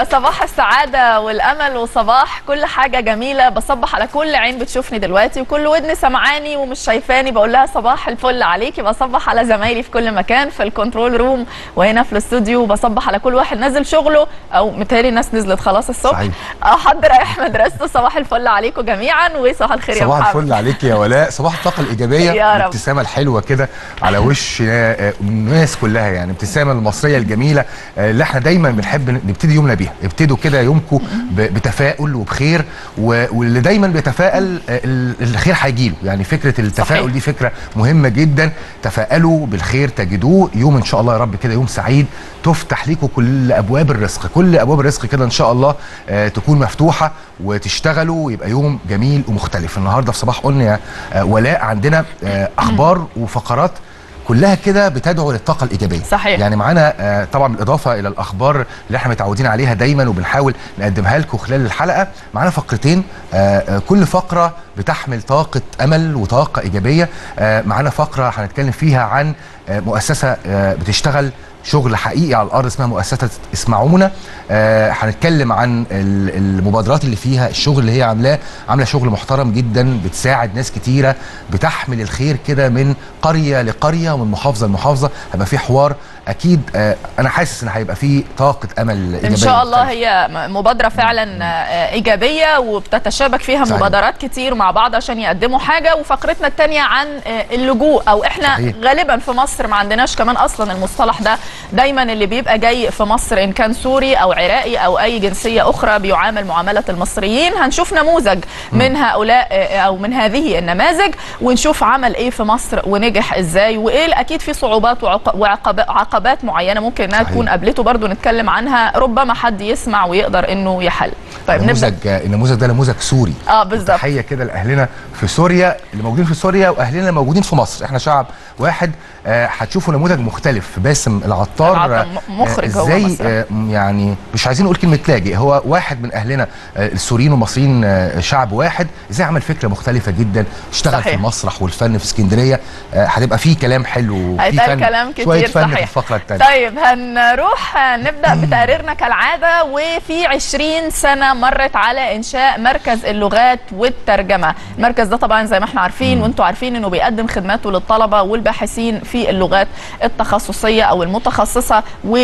صباح السعادة والأمل وصباح كل حاجة جميلة بصبح على كل عين بتشوفني دلوقتي وكل ودن سمعاني ومش شايفاني بقول لها صباح الفل عليكي بصبح على زمايلي في كل مكان في الكنترول روم وهنا في الاستوديو بصبح على كل واحد نازل شغله أو متهيألي الناس نزلت خلاص الصبح صحيح. حد رايح مدرسته صباح الفل عليكم جميعا وصباح الخير يا صباح محمد الفل عليك يا ولاء صباح الطاقه الايجابيه يا رب. الابتسامه الحلوه كده على وش آه، الناس كلها يعني الابتسامه المصريه الجميله آه، اللي احنا دايما بنحب نبتدي يومنا بيها ابتدوا كده يومكم ب- بتفاؤل وبخير و- واللي دايما بيتفائل آه، ال- الخير هيجيله يعني فكره التفاؤل صحيح. دي فكره مهمه جدا تفائلوا بالخير تجدوه يوم ان شاء الله يا رب كده يوم سعيد تفتح لكم كل ابواب الرزق كل ابواب الرزق كده ان شاء الله آه، تكون مفتوحه وتشتغلوا ويبقى يوم جميل ومختلف النهارده في صباح قلنا يا آه، ولاء عندنا آه، اخبار وفقرات كلها كده بتدعو للطاقه الايجابيه صحيح. يعني معانا آه، طبعا بالاضافه الى الاخبار اللي احنا متعودين عليها دايما وبنحاول نقدمها لكم خلال الحلقه معانا فقرتين آه، آه، كل فقره بتحمل طاقه امل وطاقه ايجابيه آه، معانا فقره هنتكلم فيها عن آه، مؤسسه آه، بتشتغل شغل حقيقي على الارض اسمها مؤسسه اسمعونا آه، هنتكلم عن ال- المبادرات اللي فيها الشغل اللي هي عاملاه عامله شغل محترم جدا بتساعد ناس كتيره بتحمل الخير كده من قريه لقريه ومن محافظه لمحافظه هيبقى في حوار اكيد آه، انا حاسس ان هيبقى في طاقه امل ايجابيه ان شاء الله مختلفة. هي م- مبادره فعلا آه، ايجابيه وبتتشابك فيها صحيح. مبادرات كتير مع بعض عشان يقدموا حاجه وفقرتنا الثانيه عن آه، اللجوء او احنا صحيح. غالبا في مصر ما عندناش كمان اصلا المصطلح ده دايما اللي بيبقى جاي في مصر ان كان سوري او عراقي او اي جنسيه اخرى بيعامل معامله المصريين هنشوف نموذج من هؤلاء آه، او من هذه النماذج ونشوف عمل ايه في مصر ونجح ازاي وايه اكيد في صعوبات وعق- وعقب- وعقبات معينه ممكن انها صحيح. تكون قابلته برضو نتكلم عنها ربما حد يسمع ويقدر انه يحل طيب نبدا النموذج آه، النموذج ده نموذج سوري اه بالظبط تحيه كده لاهلنا في سوريا اللي موجودين في سوريا واهلنا اللي موجودين في مصر احنا شعب واحد آه، هتشوفوا نموذج مختلف باسم العطار العطار آه، م- مخرج هو ازاي مصري. آه، م- يعني مش عايزين نقول كلمه لاجئ هو واحد من اهلنا آه، السوريين والمصريين آه، شعب واحد ازاي عمل فكره مختلفه جدا اشتغل صحيح. في المسرح والفن في اسكندريه آه، هتبقى فيه كلام حلو وفي هيتقال فن كلام شويه كتير فن في صحيح الفقره الثانيه طيب هنروح نبدا بتقريرنا كالعاده وفي 20 سنه مرت على انشاء مركز اللغات والترجمه المركز ده طبعا زي ما احنا عارفين وانتم عارفين انه بيقدم خدماته للطلبه والباحثين في اللغات التخصصيه او المتخصصه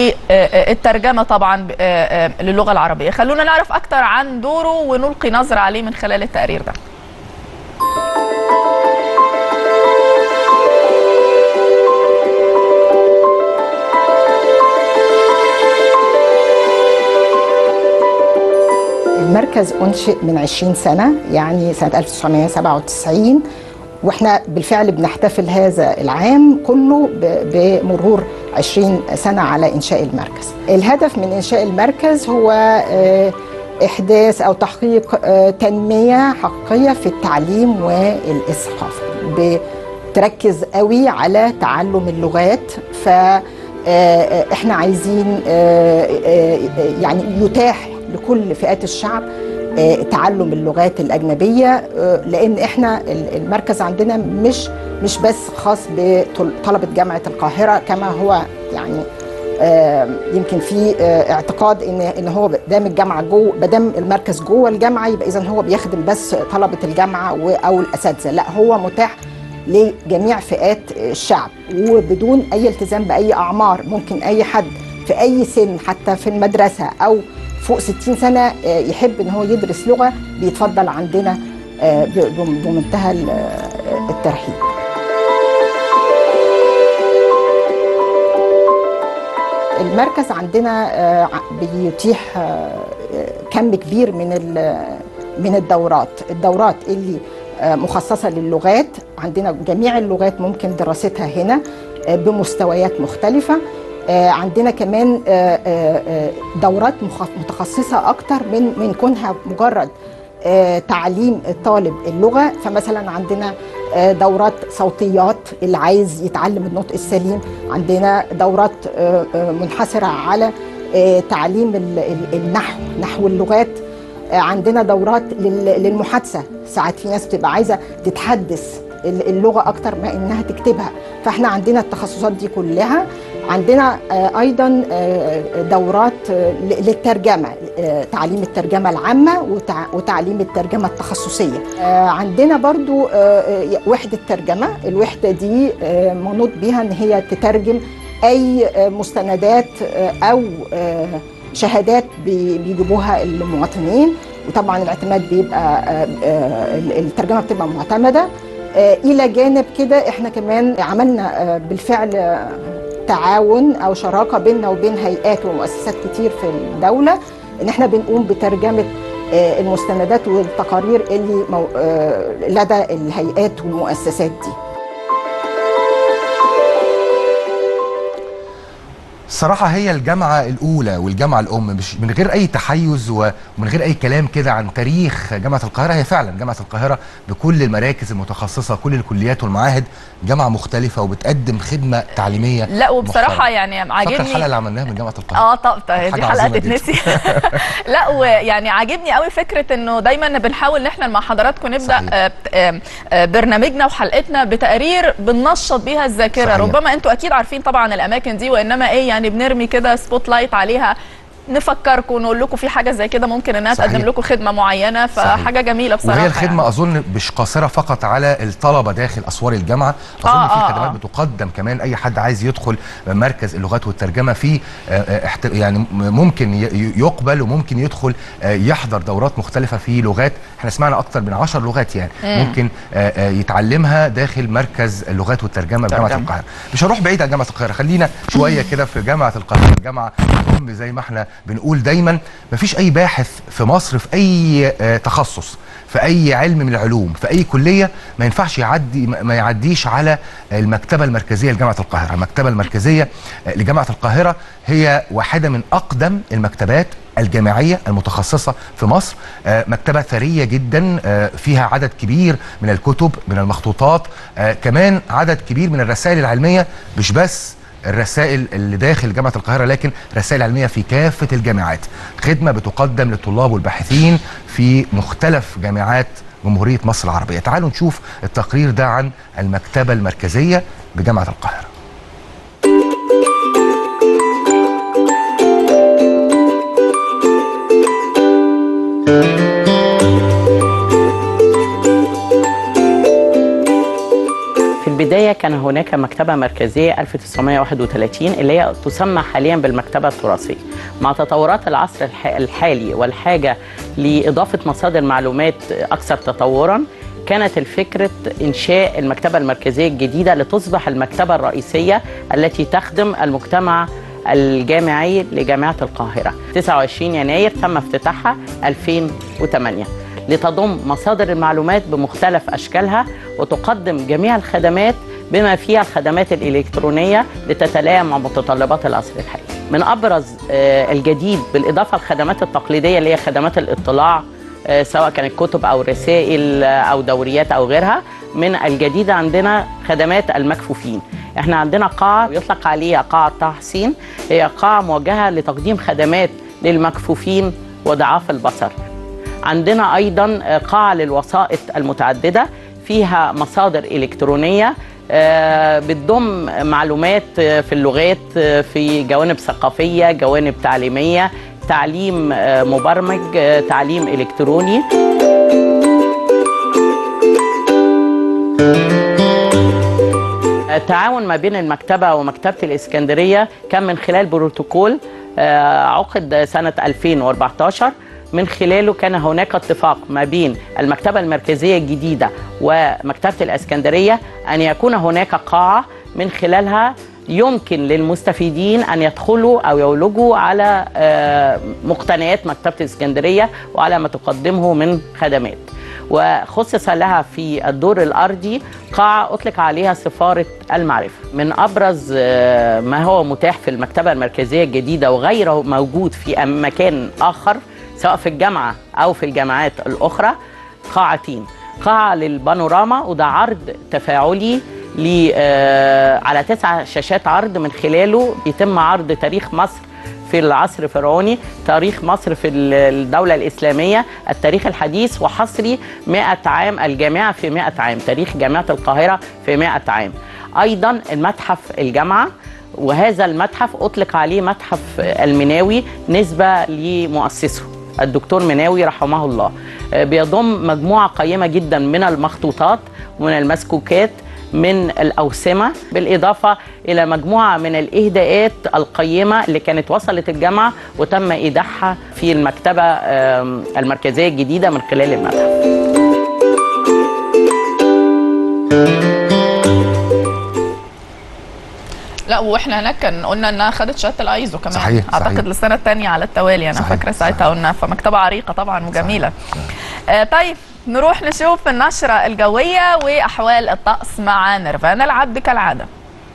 والترجمه طبعا آه، آه، للغه العربيه خلونا نعرف اكتر عن دوره ونلقي نظره عليه من خلال التقرير ده المركز أنشئ من 20 سنة يعني سنة 1997 واحنا بالفعل بنحتفل هذا العام كله ب- بمرور 20 سنة على إنشاء المركز الهدف من إنشاء المركز هو آه، إحداث أو تحقيق آه، تنمية حقيقية في التعليم والثقافة بتركز قوي على تعلم اللغات ف آه، احنا عايزين آه، آه، يعني يتاح لكل فئات الشعب آه، تعلم اللغات الأجنبية آه، لأن احنا ال- المركز عندنا مش مش بس خاص بطلبة جامعة القاهرة كما هو يعني آه، يمكن في آه، اعتقاد ان ان هو دام الجامعه جوه ما دام المركز جوه الجامعه يبقى اذا هو بيخدم بس طلبه الجامعه و- او الاساتذه لا هو متاح لجميع فئات الشعب وبدون اي التزام باي اعمار ممكن اي حد في اي سن حتى في المدرسه او فوق 60 سنه آه، يحب ان هو يدرس لغه بيتفضل عندنا آه، ب- بم- بمنتهى ال- آه، الترحيب المركز عندنا آه، ع- بيتيح آه، كم كبير من ال- من الدورات الدورات اللي آه، مخصصة للغات عندنا جميع اللغات ممكن دراستها هنا آه، بمستويات مختلفة آه، عندنا كمان آه، آه، آه، دورات مخ- متخصصة أكتر من من كونها مجرد آه، تعليم الطالب اللغة فمثلا عندنا آه، دورات صوتيات اللي عايز يتعلم النطق السليم عندنا دورات آه، آه، منحصرة على آه، تعليم ال- ال- النحو نحو اللغات آه، عندنا دورات لل- للمحادثة ساعات في ناس بتبقى عايزة تتحدث ال- اللغة أكتر ما إنها تكتبها فإحنا عندنا التخصصات دي كلها عندنا آه، ايضا آه، دورات آه، ل- للترجمه آه، تعليم الترجمه العامه وتع- وتعليم الترجمه التخصصيه آه، عندنا برضو آه، آه، وحده ترجمه الوحده دي آه، منوط بيها ان هي تترجم اي آه، مستندات آه، او آه، شهادات بي- بيجيبوها المواطنين وطبعا الاعتماد بيبقى آه، آه، الترجمه بتبقى معتمده آه، الى جانب كده احنا كمان عملنا آه، بالفعل آه، تعاون او شراكه بيننا وبين هيئات ومؤسسات كتير في الدوله ان احنا بنقوم بترجمه آه، المستندات والتقارير اللي مو- آه، لدى الهيئات والمؤسسات دي الصراحة هي الجامعة الأولى والجامعة الأم مش من غير أي تحيز و- ومن غير أي كلام كده عن تاريخ جامعة القاهرة هي فعلا جامعة القاهرة بكل المراكز المتخصصة كل الكليات والمعاهد جامعة مختلفة وبتقدم خدمة تعليمية لا وبصراحه محترمة. يعني فاكر عاجبني الحلقة اللي عملناها من جامعة القاهرة اه طب طب دي حاجة حلقه عظيمة جدا. تتنسي لا ويعني عاجبني قوي فكره انه دايما بنحاول ان احنا مع حضراتكم نبدا صحيح. آه، آه، آه، برنامجنا وحلقتنا بتقارير بننشط بيها الذاكره صحيح. ربما انتوا اكيد عارفين طبعا الاماكن دي وانما ايه يعني بنرمي كده سبوت لايت عليها نفكركم نقول لكم في حاجه زي كده ممكن انها صحيح. تقدم لكم خدمه معينه صحيح. فحاجه جميله بصراحه وهي الخدمة يعني. أظن مش قاصرة فقط على الطلبة داخل أسوار الجامعة أظن آه، في آه، خدمات آه. بتقدم كمان أي حد عايز يدخل مركز اللغات والترجمة في آه، آه، احت- يعني م- ممكن ي- ي- يقبل وممكن يدخل آه، يحضر دورات مختلفة في لغات احنا سمعنا أكتر من عشر لغات يعني ممكن آه، آه، يتعلمها داخل مركز اللغات والترجمة بجامعة ترجمة. القاهرة مش هنروح بعيد عن جامعة القاهرة خلينا شوية كده في جامعة القاهرة الجامعة الأم زي ما احنا بنقول دايما مفيش أي باحث في مصر في أي آه، تخصص في اي علم من العلوم في اي كليه ما ينفعش يعدي ما يعديش على المكتبه المركزيه لجامعه القاهره المكتبه المركزيه لجامعه القاهره هي واحده من اقدم المكتبات الجامعيه المتخصصه في مصر آه، مكتبه ثريه جدا آه، فيها عدد كبير من الكتب من المخطوطات آه، كمان عدد كبير من الرسائل العلميه مش بس الرسائل اللي داخل جامعة القاهرة لكن رسائل علمية في كافة الجامعات خدمة بتقدم للطلاب والباحثين في مختلف جامعات جمهورية مصر العربية تعالوا نشوف التقرير ده عن المكتبة المركزية بجامعة القاهرة في البداية كان هناك مكتبة مركزية 1931 اللي هي تسمى حاليا بالمكتبة التراثية مع تطورات العصر الح- الحالي والحاجة لإضافة مصادر معلومات أكثر تطورا كانت الفكرة إنشاء المكتبة المركزية الجديدة لتصبح المكتبة الرئيسية التي تخدم المجتمع الجامعي لجامعة القاهرة 29 يناير تم افتتاحها 2008 لتضم مصادر المعلومات بمختلف أشكالها وتقدم جميع الخدمات بما فيها الخدمات الإلكترونية لتتلائم مع متطلبات العصر الحالي من أبرز آه، الجديد بالإضافة للخدمات التقليدية اللي هي خدمات الاطلاع آه، سواء كانت كتب أو رسائل آه، أو دوريات أو غيرها من الجديد عندنا خدمات المكفوفين احنا عندنا قاعة يطلق عليها قاعة طه حسين هي قاعة موجهة لتقديم خدمات للمكفوفين وضعاف البصر عندنا ايضا قاعه للوسائط المتعدده فيها مصادر الكترونيه آه، بتضم معلومات آه، في اللغات آه، في جوانب ثقافيه جوانب تعليميه تعليم آه، مبرمج آه، تعليم الكتروني التعاون ما بين المكتبة ومكتبة الإسكندرية كان من خلال بروتوكول آه، عقد سنة 2014 من خلاله كان هناك اتفاق ما بين المكتبة المركزية الجديدة ومكتبة الإسكندرية أن يكون هناك قاعة من خلالها يمكن للمستفيدين أن يدخلوا أو يولجوا على آه، مقتنيات مكتبة الإسكندرية وعلى ما تقدمه من خدمات وخصص لها في الدور الأرضي قاعة أطلق عليها سفارة المعرفة من أبرز آه، ما هو متاح في المكتبة المركزية الجديدة وغيره موجود في أم- مكان آخر سواء في الجامعة أو في الجامعات الأخرى قاعتين قاعة للبانوراما وده عرض تفاعلي ل آه، على تسع شاشات عرض من خلاله بيتم عرض تاريخ مصر في العصر الفرعوني تاريخ مصر في ال- الدولة الإسلامية التاريخ الحديث وحصري 100 عام الجامعة في 100 عام تاريخ جامعة القاهرة في 100 عام أيضا المتحف الجامعة وهذا المتحف اطلق عليه متحف المناوي نسبه لمؤسسه الدكتور مناوي رحمه الله آه، بيضم مجموعه قيمه جدا من المخطوطات ومن المسكوكات من الأوسمة بالإضافة إلى مجموعة من الإهداءات القيمة اللي كانت وصلت الجامعة وتم إيداعها في المكتبة آم، المركزية الجديدة من خلال المتحف لا واحنا هناك كان قلنا انها خدت شهاده الايزو كمان صحيح، اعتقد صحيح. للسنه الثانيه على التوالي انا صحيح، فاكره ساعتها صحيح. قلنا فمكتبه عريقه طبعا وجميله آه طيب نروح نشوف النشره الجويه واحوال الطقس مع نيرفانا العبد كالعاده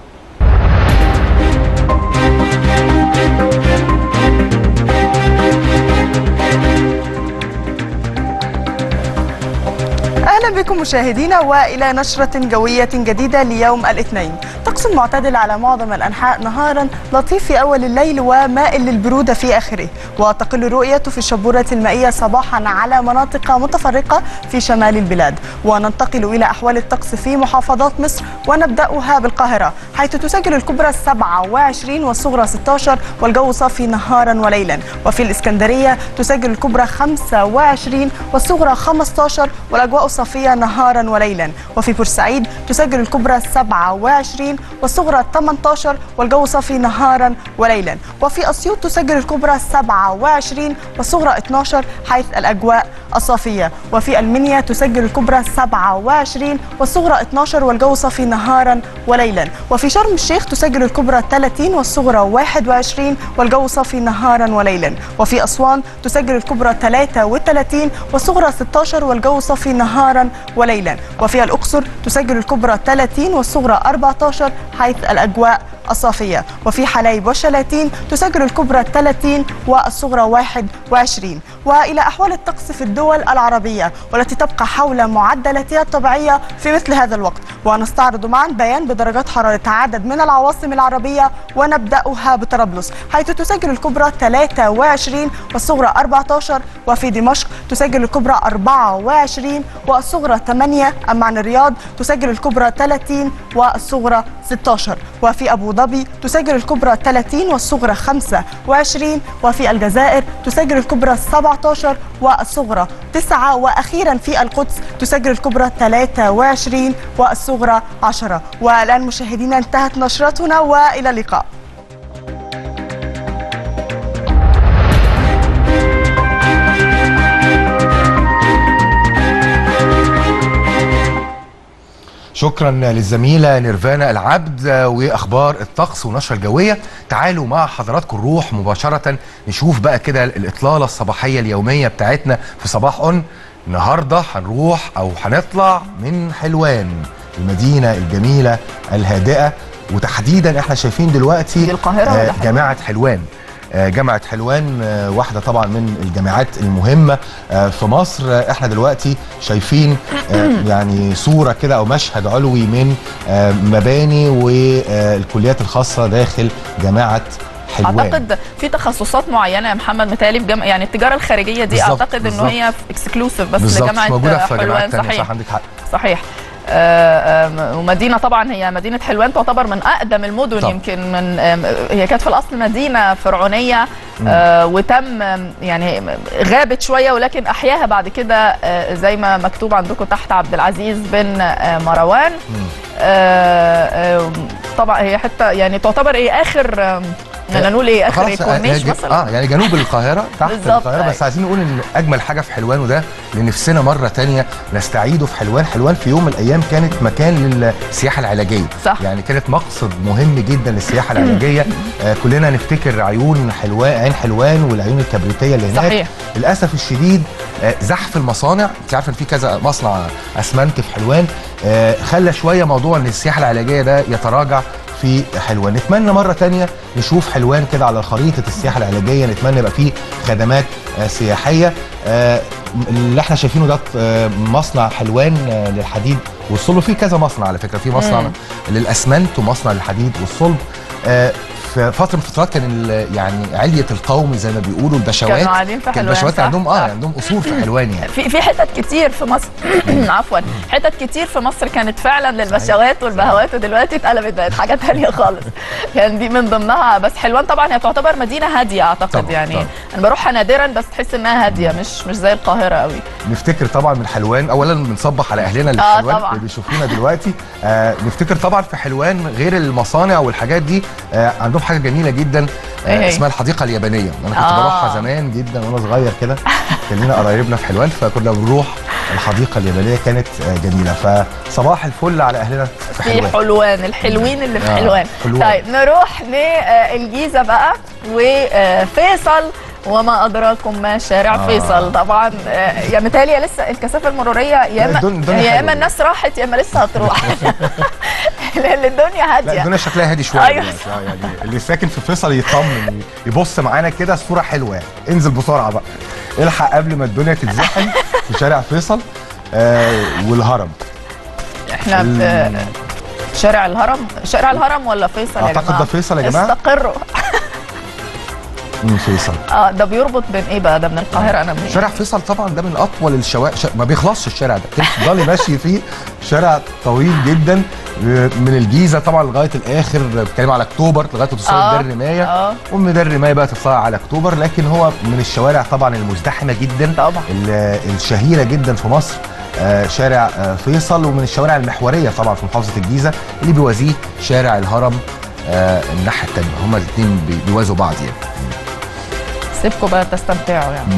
اهلا بكم مشاهدينا والى نشره جويه جديده ليوم الاثنين طقس معتدل على معظم الانحاء نهارا لطيف في اول الليل ومائل للبروده في اخره وتقل الرؤيه في الشبوره المائيه صباحا على مناطق متفرقه في شمال البلاد وننتقل الى احوال الطقس في محافظات مصر ونبداها بالقاهره حيث تسجل الكبرى 27 والصغرى 16 والجو صافي نهارا وليلا وفي الاسكندريه تسجل الكبرى 25 والصغرى 15 والاجواء صافيه نهارا وليلا وفي بورسعيد تسجل الكبرى 27 والصغرى 18 والجو صافي نهارا وليلا وفي اسيوط تسجل الكبرى 27 والصغرى 12 حيث الاجواء الصافيه وفي المنيا تسجل الكبرى 27 والصغرى 12 والجو صافي نهارا وليلا وفي شرم الشيخ تسجل الكبرى 30 والصغرى 21 والجو صافي نهارا وليلا وفي اسوان تسجل الكبرى 33 والصغرى 16 والجو صافي نهارا وليلا وفي الاقصر تسجل الكبرى 30 والصغرى 14 حيث الاجواء الصافية وفي حلايب وشلاتين تسجل الكبرى 30 والصغرى 21 وإلى أحوال الطقس في الدول العربية والتي تبقى حول معدلاتها الطبيعية في مثل هذا الوقت ونستعرض معا بيان بدرجات حرارة عدد من العواصم العربية ونبدأها بطرابلس حيث تسجل الكبرى 23 والصغرى 14 وفي دمشق تسجل الكبرى 24 والصغرى 8 أما عن الرياض تسجل الكبرى 30 والصغرى 16 وفي أبو ظبي تسجل الكبرى 30 والصغرى 25 وفي الجزائر تسجل الكبرى 17 والصغرى 9 وأخيرا في القدس تسجل الكبرى 23 والصغرى 10 والآن مشاهدينا انتهت نشرتنا وإلى اللقاء شكرا للزميله نيرفانا العبد واخبار الطقس والنشره الجويه تعالوا مع حضراتكم نروح مباشره نشوف بقى كده الاطلاله الصباحيه اليوميه بتاعتنا في صباح اون النهارده هنروح او هنطلع من حلوان المدينه الجميله الهادئه وتحديدا احنا شايفين دلوقتي دي القاهرة ولا حلوان؟ جامعه حلوان آه، جامعة حلوان آه، واحدة طبعا من الجامعات المهمة آه، في مصر آه، احنا دلوقتي شايفين آه، يعني صورة كده او مشهد علوي من آه، مباني والكليات الخاصة داخل جامعة حلوان اعتقد في تخصصات معينه يا محمد متهيألي في جم... يعني التجاره الخارجيه دي بالظبط، اعتقد انه بالظبط. هي اكسكلوسيف بس بالظبط لجامعه مش موجودة في حلوان جامعات تانية صحيح صح عندك حق صحيح آه، آم، ومدينه طبعا هي مدينه حلوان تعتبر من اقدم المدن طبعا. يمكن من آم، هي كانت في الاصل مدينه فرعونيه آه، وتم آم، يعني غابت شويه ولكن احياها بعد كده آه، زي ما مكتوب عندكم تحت عبد العزيز بن آه، مروان آه، آه، طبعا هي حتى يعني تعتبر ايه اخر آم، بدنا نقول ايه اخر خلاص، آه، كورنيش ج- مثلا اه يعني جنوب القاهره تحت بالظبط، القاهره بس أيوة. عايزين نقول ان اجمل حاجه في حلوان وده اللي نفسنا مره تانية نستعيده في حلوان حلوان في يوم من الايام كانت مكان للسياحه العلاجيه صح. يعني كانت مقصد مهم جدا للسياحه العلاجيه آه كلنا نفتكر عيون حلوان عين حلوان والعيون الكبريتيه اللي هناك صحيح. للاسف الشديد آه، زحف المصانع انت عارف ان في كذا مصنع اسمنت في حلوان آه، خلى شويه موضوع ان السياحه العلاجيه ده يتراجع في حلوان نتمنى مره تانية نشوف حلوان كده على خريطه السياحه العلاجيه نتمنى يبقى فيه خدمات آه، سياحيه آه، اللي احنا شايفينه ده آه، مصنع حلوان آه، للحديد والصلب في كذا مصنع على فكره في مصنع مم. للاسمنت ومصنع للحديد والصلب آه، في فتره من الفترات كان ال- يعني عليه القوم زي ما بيقولوا البشوات كانوا قاعدين في كان حلوان، البشوات صح؟ عندهم اه صح. عندهم اصول في حلوان يعني في في حتت كتير في مصر عفوا حتت كتير في مصر كانت فعلا للبشوات والبهوات ودلوقتي اتقلبت بقت حاجه تانية خالص كان دي من ضمنها بس حلوان طبعا هي تعتبر مدينه هاديه اعتقد طبعاً، يعني طبعاً. انا بروحها نادرا بس تحس انها هاديه مش مش زي القاهره قوي نفتكر طبعا من حلوان اولا بنصبح على اهلنا اللي في آه، حلوان طبعاً. اللي بيشوفونا دلوقتي آه نفتكر طبعا في حلوان غير المصانع والحاجات دي آه عندهم حاجه جميله جدا إيه آه هي؟ اسمها الحديقه اليابانيه انا كنت آه. بروحها زمان جدا وانا صغير كده كان لنا قرايبنا في حلوان فكنا بنروح الحديقه اليابانيه كانت آه جميله فصباح الفل على اهلنا في في حلوان حلوان الحلوين اللي في آه، حلوان حلوان. طيب نروح للجيزه بقى وفيصل وما ادراكم ما شارع آه. فيصل طبعا آه، يا متهيألي يا لسه الكثافه المروريه يا اما الدنيا- الدنيا يا حلوة. اما الناس راحت يا اما لسه هتروح لان الدنيا لا هاديه الدنيا شكلها هادي شويه أيوة. دلوقتي. آه، يعني اللي ساكن في فيصل يطمن يبص معانا كده الصوره حلوه يعني انزل بسرعه بقى الحق قبل ما الدنيا تتزحم في شارع فيصل آه والهرم احنا ال- في شارع الهرم شارع الهرم ولا فيصل يا أعتقد جماعه ده فيصل يا جماعة. استقروا من فيصل اه ده بيربط بين ايه بقى ده من القاهره انا منين شارع فيصل طبعا ده من اطول الشوارع شا... ما بيخلصش الشارع ده تفضلي ماشي فيه شارع طويل جدا آه، من الجيزه طبعا لغايه الاخر بتتكلم على اكتوبر لغايه ما توصلي آه، لدار الرمايه آه. ومن دار الرمايه بقى تطلعي على اكتوبر لكن هو من الشوارع طبعا المزدحمه جدا طبعا. ال- الشهيره جدا في مصر آه، شارع آه، فيصل ومن الشوارع المحوريه طبعا في محافظه الجيزه اللي بيوازيه شارع الهرم آه، الناحيه الثانيه هما الاثنين بيوازوا بعض يعني سيبكم بقى تستمتعوا يعني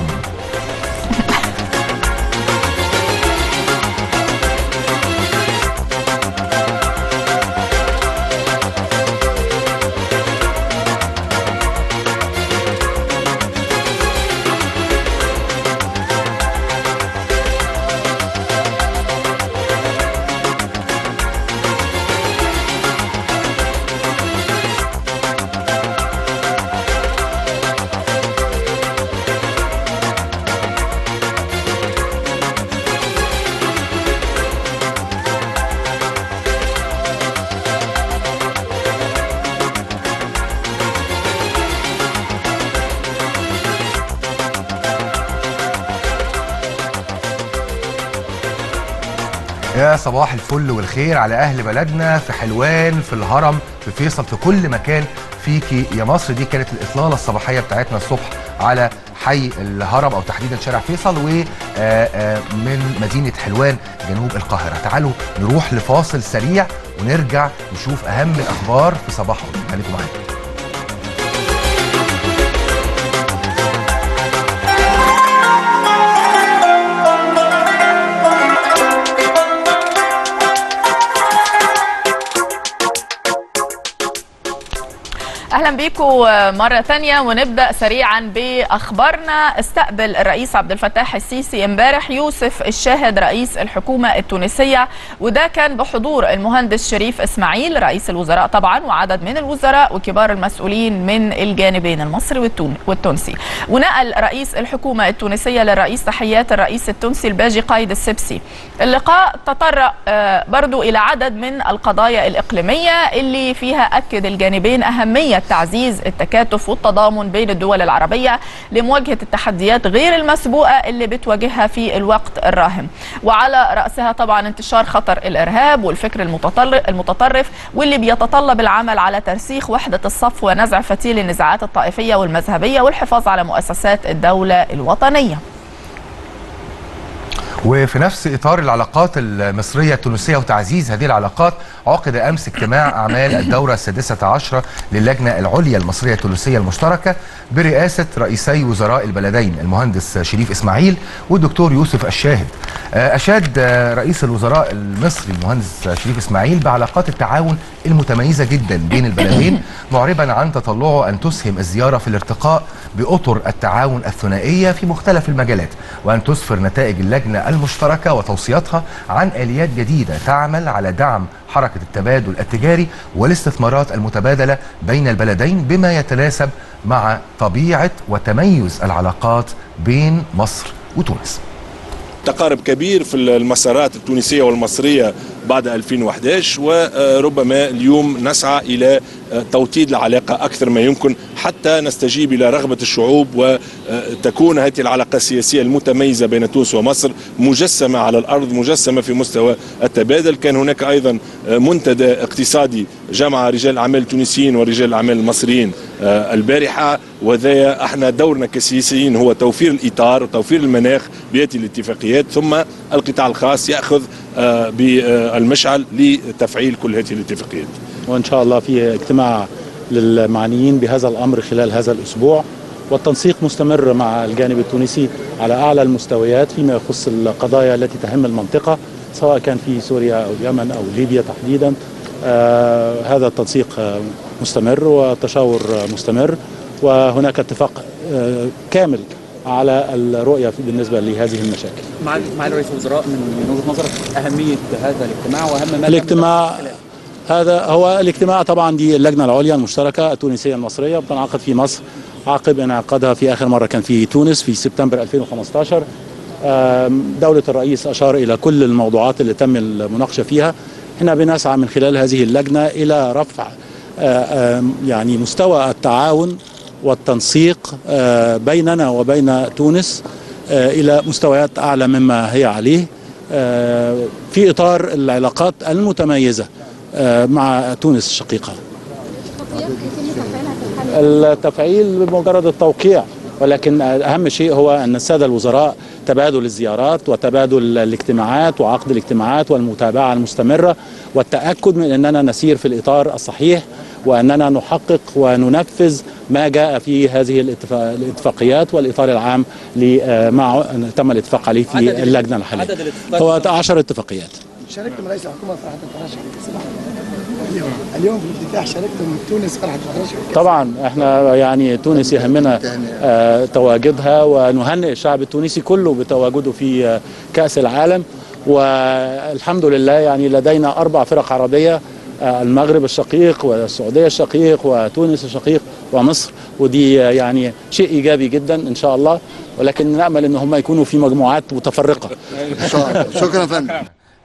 يا صباح الفل والخير على اهل بلدنا في حلوان في الهرم في فيصل في كل مكان فيكي يا مصر دي كانت الاطلاله الصباحيه بتاعتنا الصبح على حي الهرم او تحديدا شارع فيصل ومن مدينه حلوان جنوب القاهره تعالوا نروح لفاصل سريع ونرجع نشوف اهم الاخبار في صباحهم خليكم معانا اهلا بيكم مره تانية ونبدا سريعا باخبارنا استقبل الرئيس عبد الفتاح السيسي امبارح يوسف الشاهد رئيس الحكومه التونسيه وده كان بحضور المهندس شريف اسماعيل رئيس الوزراء طبعا وعدد من الوزراء وكبار المسؤولين من الجانبين المصري والتون- والتونسي ونقل رئيس الحكومه التونسيه للرئيس تحيات الرئيس التونسي الباجي قايد السبسي اللقاء تطرق آه، برضو الى عدد من القضايا الاقليميه اللي فيها اكد الجانبين اهميه تعزيز التكاتف والتضامن بين الدول العربيه لمواجهه التحديات غير المسبوقه اللي بتواجهها في الوقت الراهن وعلى راسها طبعا انتشار خطر الارهاب والفكر المتطر- المتطرف واللي بيتطلب العمل على ترسيخ وحده الصف ونزع فتيل النزاعات الطائفيه والمذهبيه والحفاظ على مؤسسات الدوله الوطنيه وفي نفس اطار العلاقات المصريه التونسيه وتعزيز هذه العلاقات عقد امس اجتماع اعمال الدوره السادسه عشره للجنه العليا المصريه التونسيه المشتركه برئاسه رئيسي وزراء البلدين المهندس شريف اسماعيل والدكتور يوسف الشاهد. آه، اشاد آه، رئيس الوزراء المصري المهندس شريف اسماعيل بعلاقات التعاون المتميزه جدا بين البلدين معربا عن تطلعه ان تسهم الزياره في الارتقاء باطر التعاون الثنائيه في مختلف المجالات وان تسفر نتائج اللجنه المشتركه وتوصياتها عن اليات جديده تعمل على دعم حركه التبادل التجاري والاستثمارات المتبادله بين البلدين بما يتناسب مع طبيعه وتميز العلاقات بين مصر وتونس. تقارب كبير في المسارات التونسية والمصرية بعد 2011 وربما اليوم نسعى إلى توطيد العلاقة أكثر ما يمكن حتى نستجيب إلى رغبة الشعوب وتكون هذه العلاقة السياسية المتميزة بين تونس ومصر مجسمة على الأرض مجسمة في مستوى التبادل كان هناك أيضا منتدى اقتصادي جمع رجال الأعمال التونسيين ورجال الأعمال المصريين البارحة وذا احنا دورنا كسياسيين هو توفير الإطار وتوفير المناخ بهذه الاتفاقيات ثم القطاع الخاص يأخذ بالمشعل لتفعيل كل هذه الاتفاقيات وان شاء الله في اجتماع للمعنيين بهذا الامر خلال هذا الاسبوع والتنسيق مستمر مع الجانب التونسي على اعلى المستويات فيما يخص القضايا التي تهم المنطقه سواء كان في سوريا او اليمن او ليبيا تحديدا آه هذا التنسيق آه مستمر والتشاور آه مستمر وهناك اتفاق آه كامل على الرؤيه بالنسبه لهذه المشاكل. مع مع رئيس الوزراء من وجهه نظرك اهميه هذا الاجتماع واهم ما الاجتماع هذا هو الاجتماع طبعا دي اللجنه العليا المشتركه التونسيه المصريه بتنعقد في مصر عقب انعقادها في اخر مره كان في تونس في سبتمبر 2015 دوله الرئيس اشار الى كل الموضوعات اللي تم المناقشه فيها احنا بنسعى من خلال هذه اللجنه الى رفع يعني مستوى التعاون والتنسيق بيننا وبين تونس الى مستويات اعلى مما هي عليه في اطار العلاقات المتميزه مع تونس الشقيقة التفعيل بمجرد التوقيع ولكن أهم شيء هو أن السادة الوزراء تبادل الزيارات وتبادل الاجتماعات وعقد الاجتماعات والمتابعة المستمرة والتأكد من أننا نسير في الإطار الصحيح وأننا نحقق وننفذ ما جاء في هذه الاتفاقيات والإطار العام مع تم الاتفاق عليه في اللجنة الحالية هو 10 اتفاقيات شاركت من رئيس الحكومه فرحه الفراشي اليوم اليوم في الافتتاح شاركت من تونس فرحه الفراشي طبعا احنا يعني تونس يهمنا آه تواجدها ونهنئ الشعب التونسي كله بتواجده في آه كاس العالم والحمد لله يعني لدينا اربع فرق عربيه آه المغرب الشقيق والسعوديه الشقيق وتونس الشقيق ومصر ودي يعني شيء ايجابي جدا ان شاء الله ولكن نامل ان هم يكونوا في مجموعات متفرقه ان شاء الله شكرا يا فندم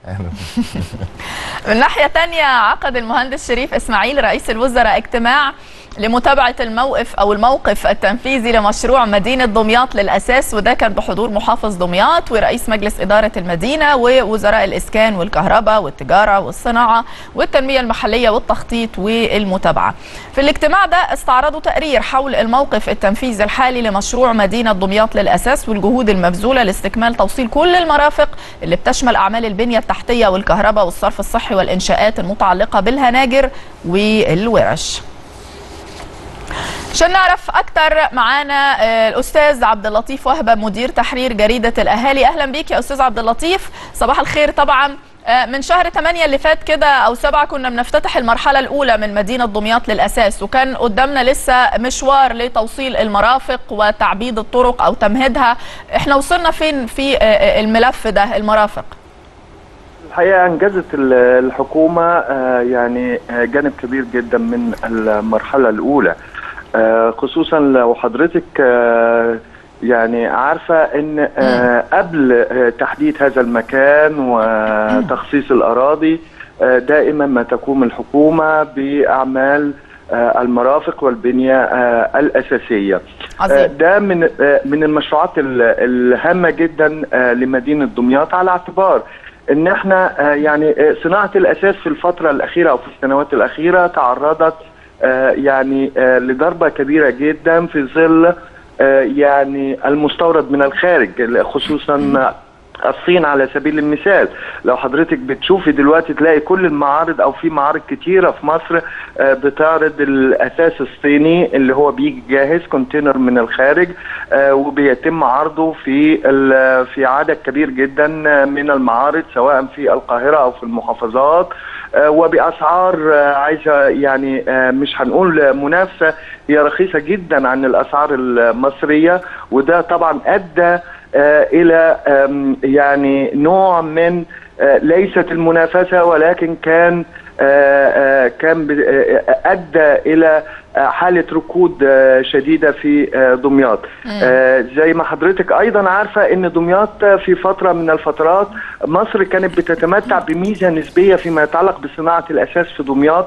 من ناحية تانية عقد المهندس شريف إسماعيل رئيس الوزراء اجتماع لمتابعة الموقف أو الموقف التنفيذي لمشروع مدينة دمياط للأساس وده كان بحضور محافظ دمياط ورئيس مجلس إدارة المدينة ووزراء الإسكان والكهرباء والتجارة والصناعة والتنمية المحلية والتخطيط والمتابعة في الاجتماع ده استعرضوا تقرير حول الموقف التنفيذي الحالي لمشروع مدينة دمياط للأساس والجهود المبذولة لاستكمال توصيل كل المرافق اللي بتشمل أعمال البنية التحتية والكهرباء والصرف الصحي والإنشاءات المتعلقة بالهناجر والورش عشان نعرف اكتر معانا الاستاذ عبد اللطيف وهبه مدير تحرير جريده الاهالي اهلا بيك يا استاذ عبد اللطيف صباح الخير طبعا من شهر 8 اللي فات كده او 7 كنا بنفتتح المرحله الاولى من مدينه دمياط للاساس وكان قدامنا لسه مشوار لتوصيل المرافق وتعبيد الطرق او تمهيدها احنا وصلنا فين في الملف ده المرافق الحقيقه انجزت الحكومه يعني جانب كبير جدا من المرحله الاولى خصوصا لو حضرتك يعني عارفه ان قبل تحديد هذا المكان وتخصيص الاراضي دائما ما تقوم الحكومه باعمال المرافق والبنيه الاساسيه عظيم. ده من من المشروعات الهامه جدا لمدينه دمياط على اعتبار ان احنا يعني صناعه الاساس في الفتره الاخيره او في السنوات الاخيره تعرضت يعني لضربه كبيره جدا في ظل يعني المستورد من الخارج خصوصا الصين على سبيل المثال لو حضرتك بتشوفي دلوقتي تلاقي كل المعارض او في معارض كتيره في مصر بتعرض الاساس الصيني اللي هو بيجي جاهز كونتينر من الخارج وبيتم عرضه في في عدد كبير جدا من المعارض سواء في القاهره او في المحافظات وباسعار عايزه يعني مش هنقول منافسه هي رخيصه جدا عن الاسعار المصريه وده طبعا ادى الى يعني نوع من ليست المنافسه ولكن كان آه، آه، كان ب- آه، آه، ادى الى آه، حاله ركود آه، شديده في آه، دمياط آه، زي ما حضرتك ايضا عارفه ان دمياط آه، في فتره من الفترات مصر كانت بتتمتع بميزه نسبيه فيما يتعلق بصناعه الاساس في دمياط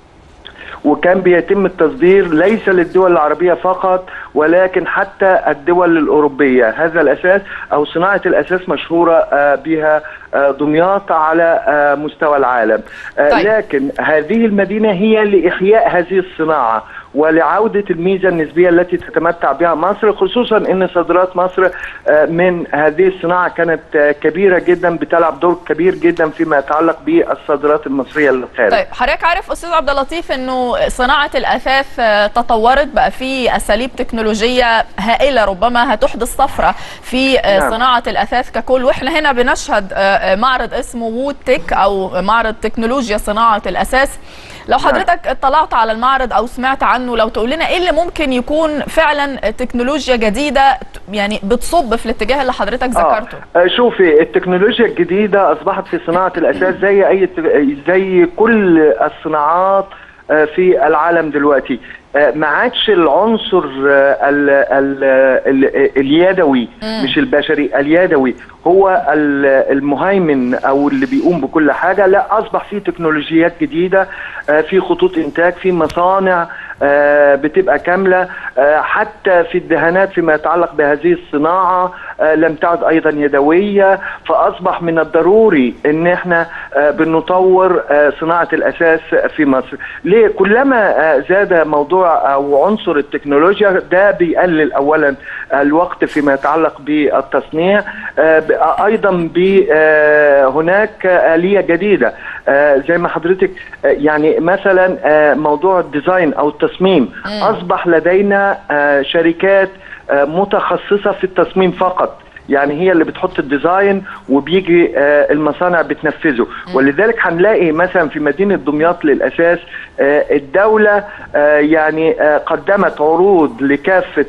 وكان بيتم التصدير ليس للدول العربية فقط ولكن حتى الدول الأوروبية هذا الأساس أو صناعة الأساس مشهورة آه، بها آه، دمياط على آه، مستوى العالم آه، طيب. لكن هذه المدينة هي لإحياء هذه الصناعة ولعودة الميزة النسبية التي تتمتع بها مصر خصوصا أن صادرات مصر آه، من هذه الصناعة كانت آه، كبيرة جدا بتلعب دور كبير جدا فيما يتعلق بالصادرات المصرية للخارج طيب حضرتك عارف استاذ عبد اللطيف انه صناعه الاثاث آه، تطورت بقى في اساليب تكنولوجيه هائله ربما هتحدث طفره في آه، نعم. صناعه الاثاث ككل واحنا هنا بنشهد آه، آه، معرض اسمه وود تك او معرض تكنولوجيا صناعه الاساس لو حضرتك اطلعت على المعرض او سمعت عنه لو تقول لنا ايه اللي ممكن يكون فعلا تكنولوجيا جديده ت- يعني بتصب في الاتجاه اللي حضرتك ذكرته آه شوفي التكنولوجيا الجديدة أصبحت في صناعة الأساس زي أي زي كل الصناعات آه، في العالم دلوقتي آه، ما عادش العنصر آه، ال ال ال اليدوي مش البشري اليدوي هو ال- المهيمن او اللي بيقوم بكل حاجه لا اصبح في تكنولوجيات جديده آه، في خطوط انتاج في مصانع آه، بتبقى كامله آه، حتى في الدهانات فيما يتعلق بهذه الصناعه آه، لم تعد ايضا يدويه فاصبح من الضروري ان احنا آه، بنطور آه، صناعه الاساس في مصر ليه كلما آه، زاد موضوع او عنصر التكنولوجيا ده بيقلل اولا الوقت فيما يتعلق بالتصنيع آه، ب- ايضا ب- آه، هناك اليه جديده آه، زي ما حضرتك آه، يعني مثلا آه، موضوع الديزاين او التصميم اصبح لدينا آه، شركات آه، متخصصه في التصميم فقط يعني هي اللي بتحط الديزاين وبيجي آه، المصانع بتنفذه ولذلك هنلاقي مثلا في مدينه دمياط للاساس آه، الدوله آه، يعني آه، قدمت عروض لكافه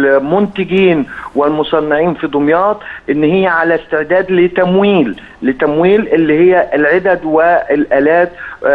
المنتجين والمصنعين في دمياط ان هي على استعداد لتمويل لتمويل اللي هي العدد والالات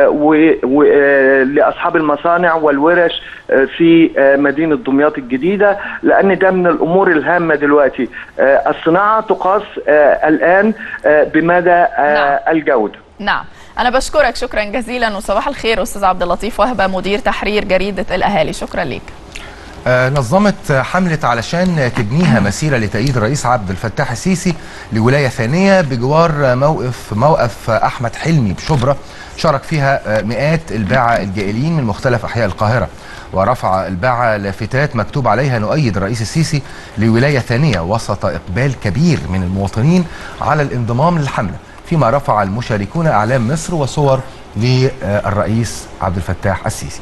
لاصحاب المصانع والورش آه، في آه، مدينه دمياط الجديده لان ده من الامور الهامه دلوقتي آه، الصناعه تقاس آه، الان آه، بمدى آه، الجوده نعم أنا بشكرك شكرا جزيلا وصباح الخير أستاذ عبد اللطيف وهبة مدير تحرير جريدة الأهالي شكرا ليك آه، نظمت حملة علشان تبنيها مسيرة لتأييد الرئيس عبد الفتاح السيسي لولاية ثانية بجوار موقف موقف أحمد حلمي بشبرا شارك فيها آه، مئات الباعة الجائلين من مختلف أحياء القاهرة ورفع الباعة لافتات مكتوب عليها نؤيد الرئيس السيسي لولاية ثانية وسط إقبال كبير من المواطنين على الانضمام للحملة فيما رفع المشاركون أعلام مصر وصور للرئيس عبد الفتاح السيسي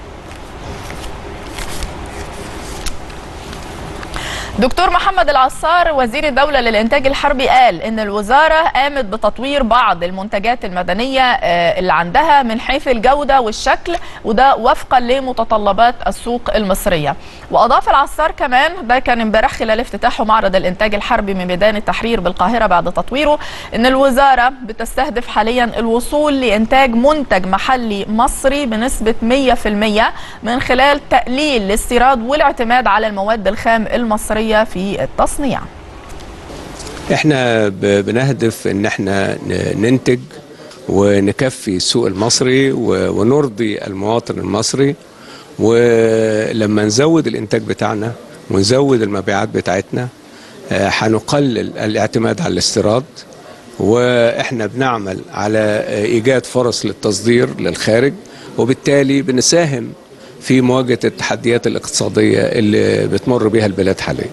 دكتور محمد العصار وزير الدولة للإنتاج الحربي قال إن الوزارة قامت بتطوير بعض المنتجات المدنية آه، اللي عندها من حيث الجودة والشكل وده وفقا لمتطلبات السوق المصرية وأضاف العصار كمان ده كان امبارح خلال افتتاحه معرض الإنتاج الحربي من ميدان التحرير بالقاهرة بعد تطويره إن الوزارة بتستهدف حاليا الوصول لإنتاج منتج محلي مصري بنسبة 100% من خلال تقليل الاستيراد والاعتماد على المواد الخام المصرية في التصنيع احنا ب- بنهدف ان احنا ن- ننتج ونكفي السوق المصري و- ونرضي المواطن المصري ولما نزود الانتاج بتاعنا ونزود المبيعات بتاعتنا آه، هنقلل الاعتماد على الاستيراد واحنا بنعمل على آه، ايجاد فرص للتصدير للخارج وبالتالي بنساهم في مواجهه التحديات الاقتصاديه اللي بتمر بها البلاد حاليا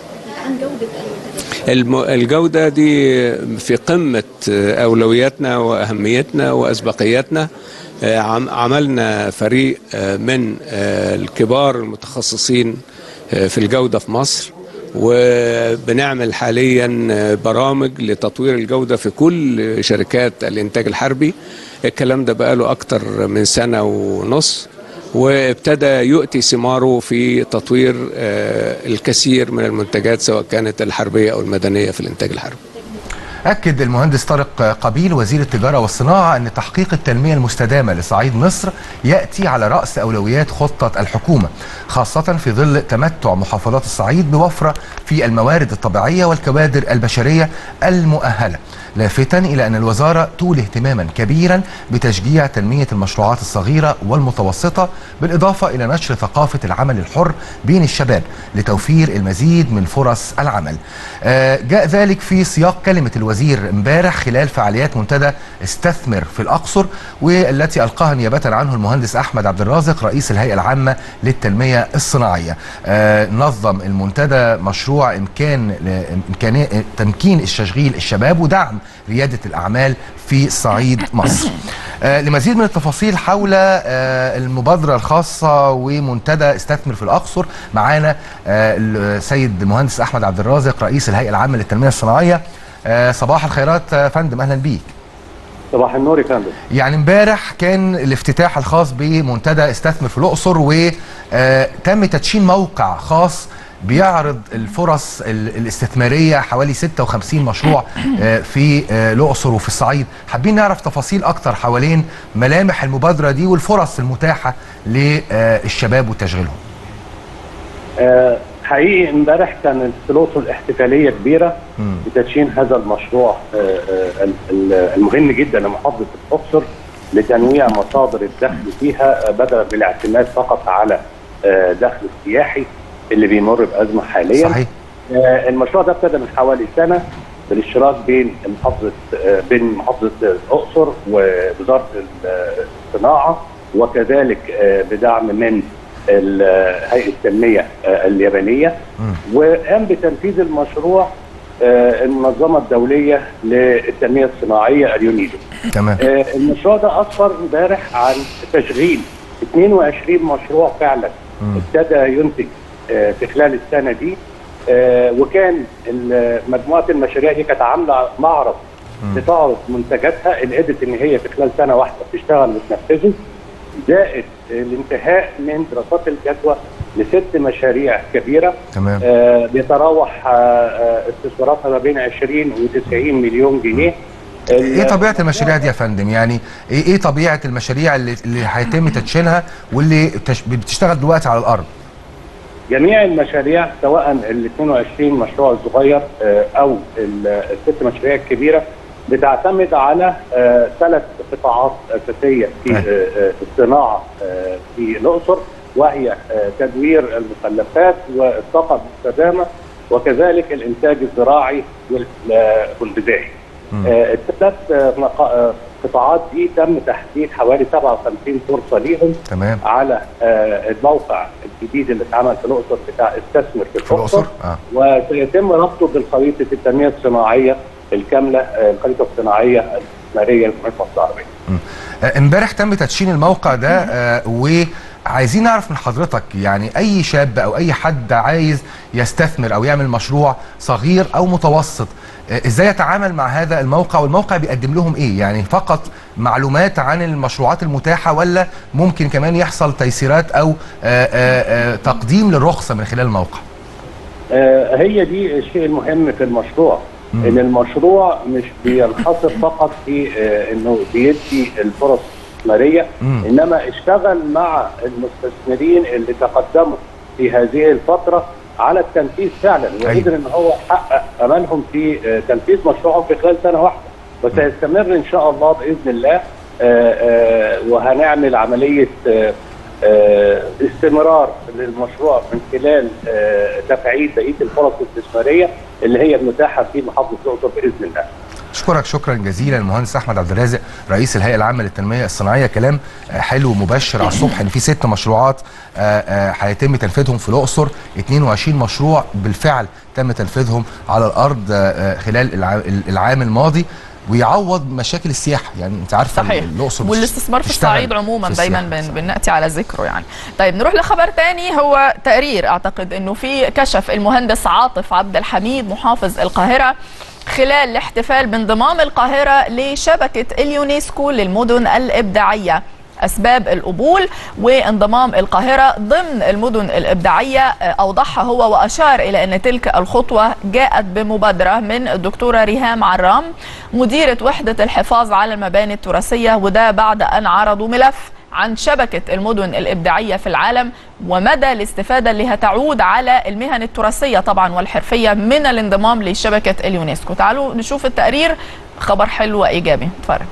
الم- الجودة دي في قمة أولوياتنا وأهميتنا وأسبقياتنا آه، عم- عملنا فريق آه، من آه، الكبار المتخصصين آه، في الجودة في مصر وبنعمل حاليا آه، برامج لتطوير الجودة في كل شركات الإنتاج الحربي الكلام ده بقاله أكتر من سنة ونص وابتدى يؤتي ثماره في تطوير آه، الكثير من المنتجات سواء كانت الحربية أو المدنية في الإنتاج الحربي أكد المهندس طارق قبيل وزير التجارة والصناعة أن تحقيق التنمية المستدامة لصعيد مصر يأتي على رأس أولويات خطة الحكومة خاصة في ظل تمتع محافظات الصعيد بوفرة في الموارد الطبيعية والكوادر البشرية المؤهلة لافتا إلى أن الوزارة تولي اهتماما كبيرا بتشجيع تنمية المشروعات الصغيرة والمتوسطة بالإضافة إلى نشر ثقافة العمل الحر بين الشباب لتوفير المزيد من فرص العمل آه، جاء ذلك في سياق كلمة الوزير امبارح خلال فعاليات منتدى استثمر في الأقصر والتي ألقاها نيابة عنه المهندس أحمد عبد الرازق رئيس الهيئة العامة للتنمية الصناعية آه، نظم المنتدى مشروع إمكان إمكان تمكين التشغيل الشباب ودعم ريادة الأعمال في صعيد مصر آه، لمزيد من التفاصيل حول آه، المبادرة الخاصة ومنتدى استثمر في الأقصر معانا آه، السيد المهندس أحمد عبد الرازق رئيس الهيئة العامة للتنمية الصناعية آه، صباح الخيرات آه، فندم أهلا بيك صباح النور يا فندم يعني امبارح كان الافتتاح الخاص بمنتدى استثمر في الأقصر وتم تدشين موقع خاص بيعرض الفرص ال- الاستثمارية حوالي 56 مشروع آه، في آه، الأقصر وفي الصعيد حابين نعرف تفاصيل أكتر حوالين ملامح المبادرة دي والفرص المتاحة للشباب وتشغيلهم آه، حقيقي امبارح كانت في الاقصر احتفاليه كبيره مم. بتدشين هذا المشروع آه، آه، ال- ال- المهم جدا لمحافظه الاقصر لتنويع مصادر الدخل فيها آه، بدلا من الاعتماد فقط على آه، دخل السياحي اللي بيمر بازمه حاليا صحيح آه، المشروع ده ابتدى من حوالي سنه بالاشتراك بين محافظه آه، بين محافظه الاقصر ووزاره ال- الصناعه وكذلك آه، بدعم من ال- هيئه التنميه آه، اليابانيه مم. وقام بتنفيذ المشروع آه، المنظمه الدوليه للتنميه الصناعيه اليونيدو. تمام آه، المشروع ده اسفر امبارح عن تشغيل 22 مشروع فعلا مم. ابتدى ينتج آه، في خلال السنه دي آه، وكان ال- مجموعه المشاريع دي كانت عامله معرض مم. بتعرض منتجاتها اللي قدرت ان هي في خلال سنه واحده تشتغل وتنفذه زائد الانتهاء من دراسات الجدوى لست مشاريع كبيره تمام آه، بيتراوح آه، آه، استثماراتها ما بين 20 و 90 مليون جنيه ايه طبيعه المشاريع دي يا فندم يعني ايه ايه طبيعه المشاريع اللي اللي هيتم تدشينها واللي تش- بتشتغل دلوقتي على الارض جميع المشاريع سواء ال 22 مشروع الصغير آه، او ال- الست مشاريع الكبيره بتعتمد على آه، ثلاث قطاعات اساسيه في أه. آه، آه، الصناعه آه، في الاقصر وهي آه، تدوير المخلفات والطاقه المستدامه وكذلك الانتاج الزراعي وال- آه، والغذائي. مم. آه، الثلاث آه، نقا- آه، قطاعات دي تم تحديد حوالي 57 فرصه ليهم تمام على آه، الموقع الجديد اللي اتعمل في الاقصر بتاع استثمر في في الاقصر الاقصر اه وسيتم ربطه بالخريطه التنميه الصناعيه الكامله آه، الخريطه الصناعيه الاستثماريه للمحافظه العربيه. آه، امبارح تم تدشين الموقع ده آه، وعايزين نعرف من حضرتك يعني اي شاب او اي حد عايز يستثمر او يعمل مشروع صغير او متوسط آه، ازاي يتعامل مع هذا الموقع والموقع بيقدم لهم ايه يعني فقط معلومات عن المشروعات المتاحه ولا ممكن كمان يحصل تيسيرات او آه، آه، آه، تقديم للرخصه من خلال الموقع آه، هي دي الشيء المهم في المشروع مم. ان المشروع مش بينحصر فقط في آه، انه بيدي الفرص الاستثماريه مم. انما اشتغل مع المستثمرين اللي تقدموا في هذه الفتره على التنفيذ فعلا وقدر ان هو يحقق املهم في آه، تنفيذ مشروعهم في خلال سنه واحده وسيستمر ان شاء الله باذن الله آه، آه، وهنعمل عمليه آه، آه، استمرار للمشروع من خلال آه، تفعيل بقيه الفرص الاستثماريه اللي هي المتاحه في محافظه الاقصر باذن الله. اشكرك شكرا جزيلا المهندس احمد عبد الرازق رئيس الهيئه العامه للتنميه الصناعيه كلام آه، حلو ومبشر على الصبح ان في ست مشروعات آه، آه، هيتم تنفيذهم في الاقصر 22 مشروع بالفعل تم تنفيذهم على الارض آه، آه، خلال الع- العام الماضي ويعوض مشاكل السياحه يعني انت عارفه صحيح الاقصر والاستثمار في بتشتغل الصعيد عموما في دايما السياحة. بن بناتي على ذكره يعني طيب نروح لخبر تاني هو تقرير اعتقد انه في كشف المهندس عاطف عبد الحميد محافظ القاهره خلال الاحتفال بانضمام القاهره لشبكه اليونسكو للمدن الابداعيه اسباب القبول وانضمام القاهره ضمن المدن الابداعيه اوضحها هو واشار الى ان تلك الخطوه جاءت بمبادره من الدكتوره ريهام عرام مديره وحده الحفاظ على المباني التراثيه وده بعد ان عرضوا ملف عن شبكة المدن الإبداعية في العالم ومدى الاستفادة اللي هتعود على المهن التراثية طبعا والحرفية من الانضمام لشبكة اليونسكو تعالوا نشوف التقرير خبر حلو وإيجابي اتفرج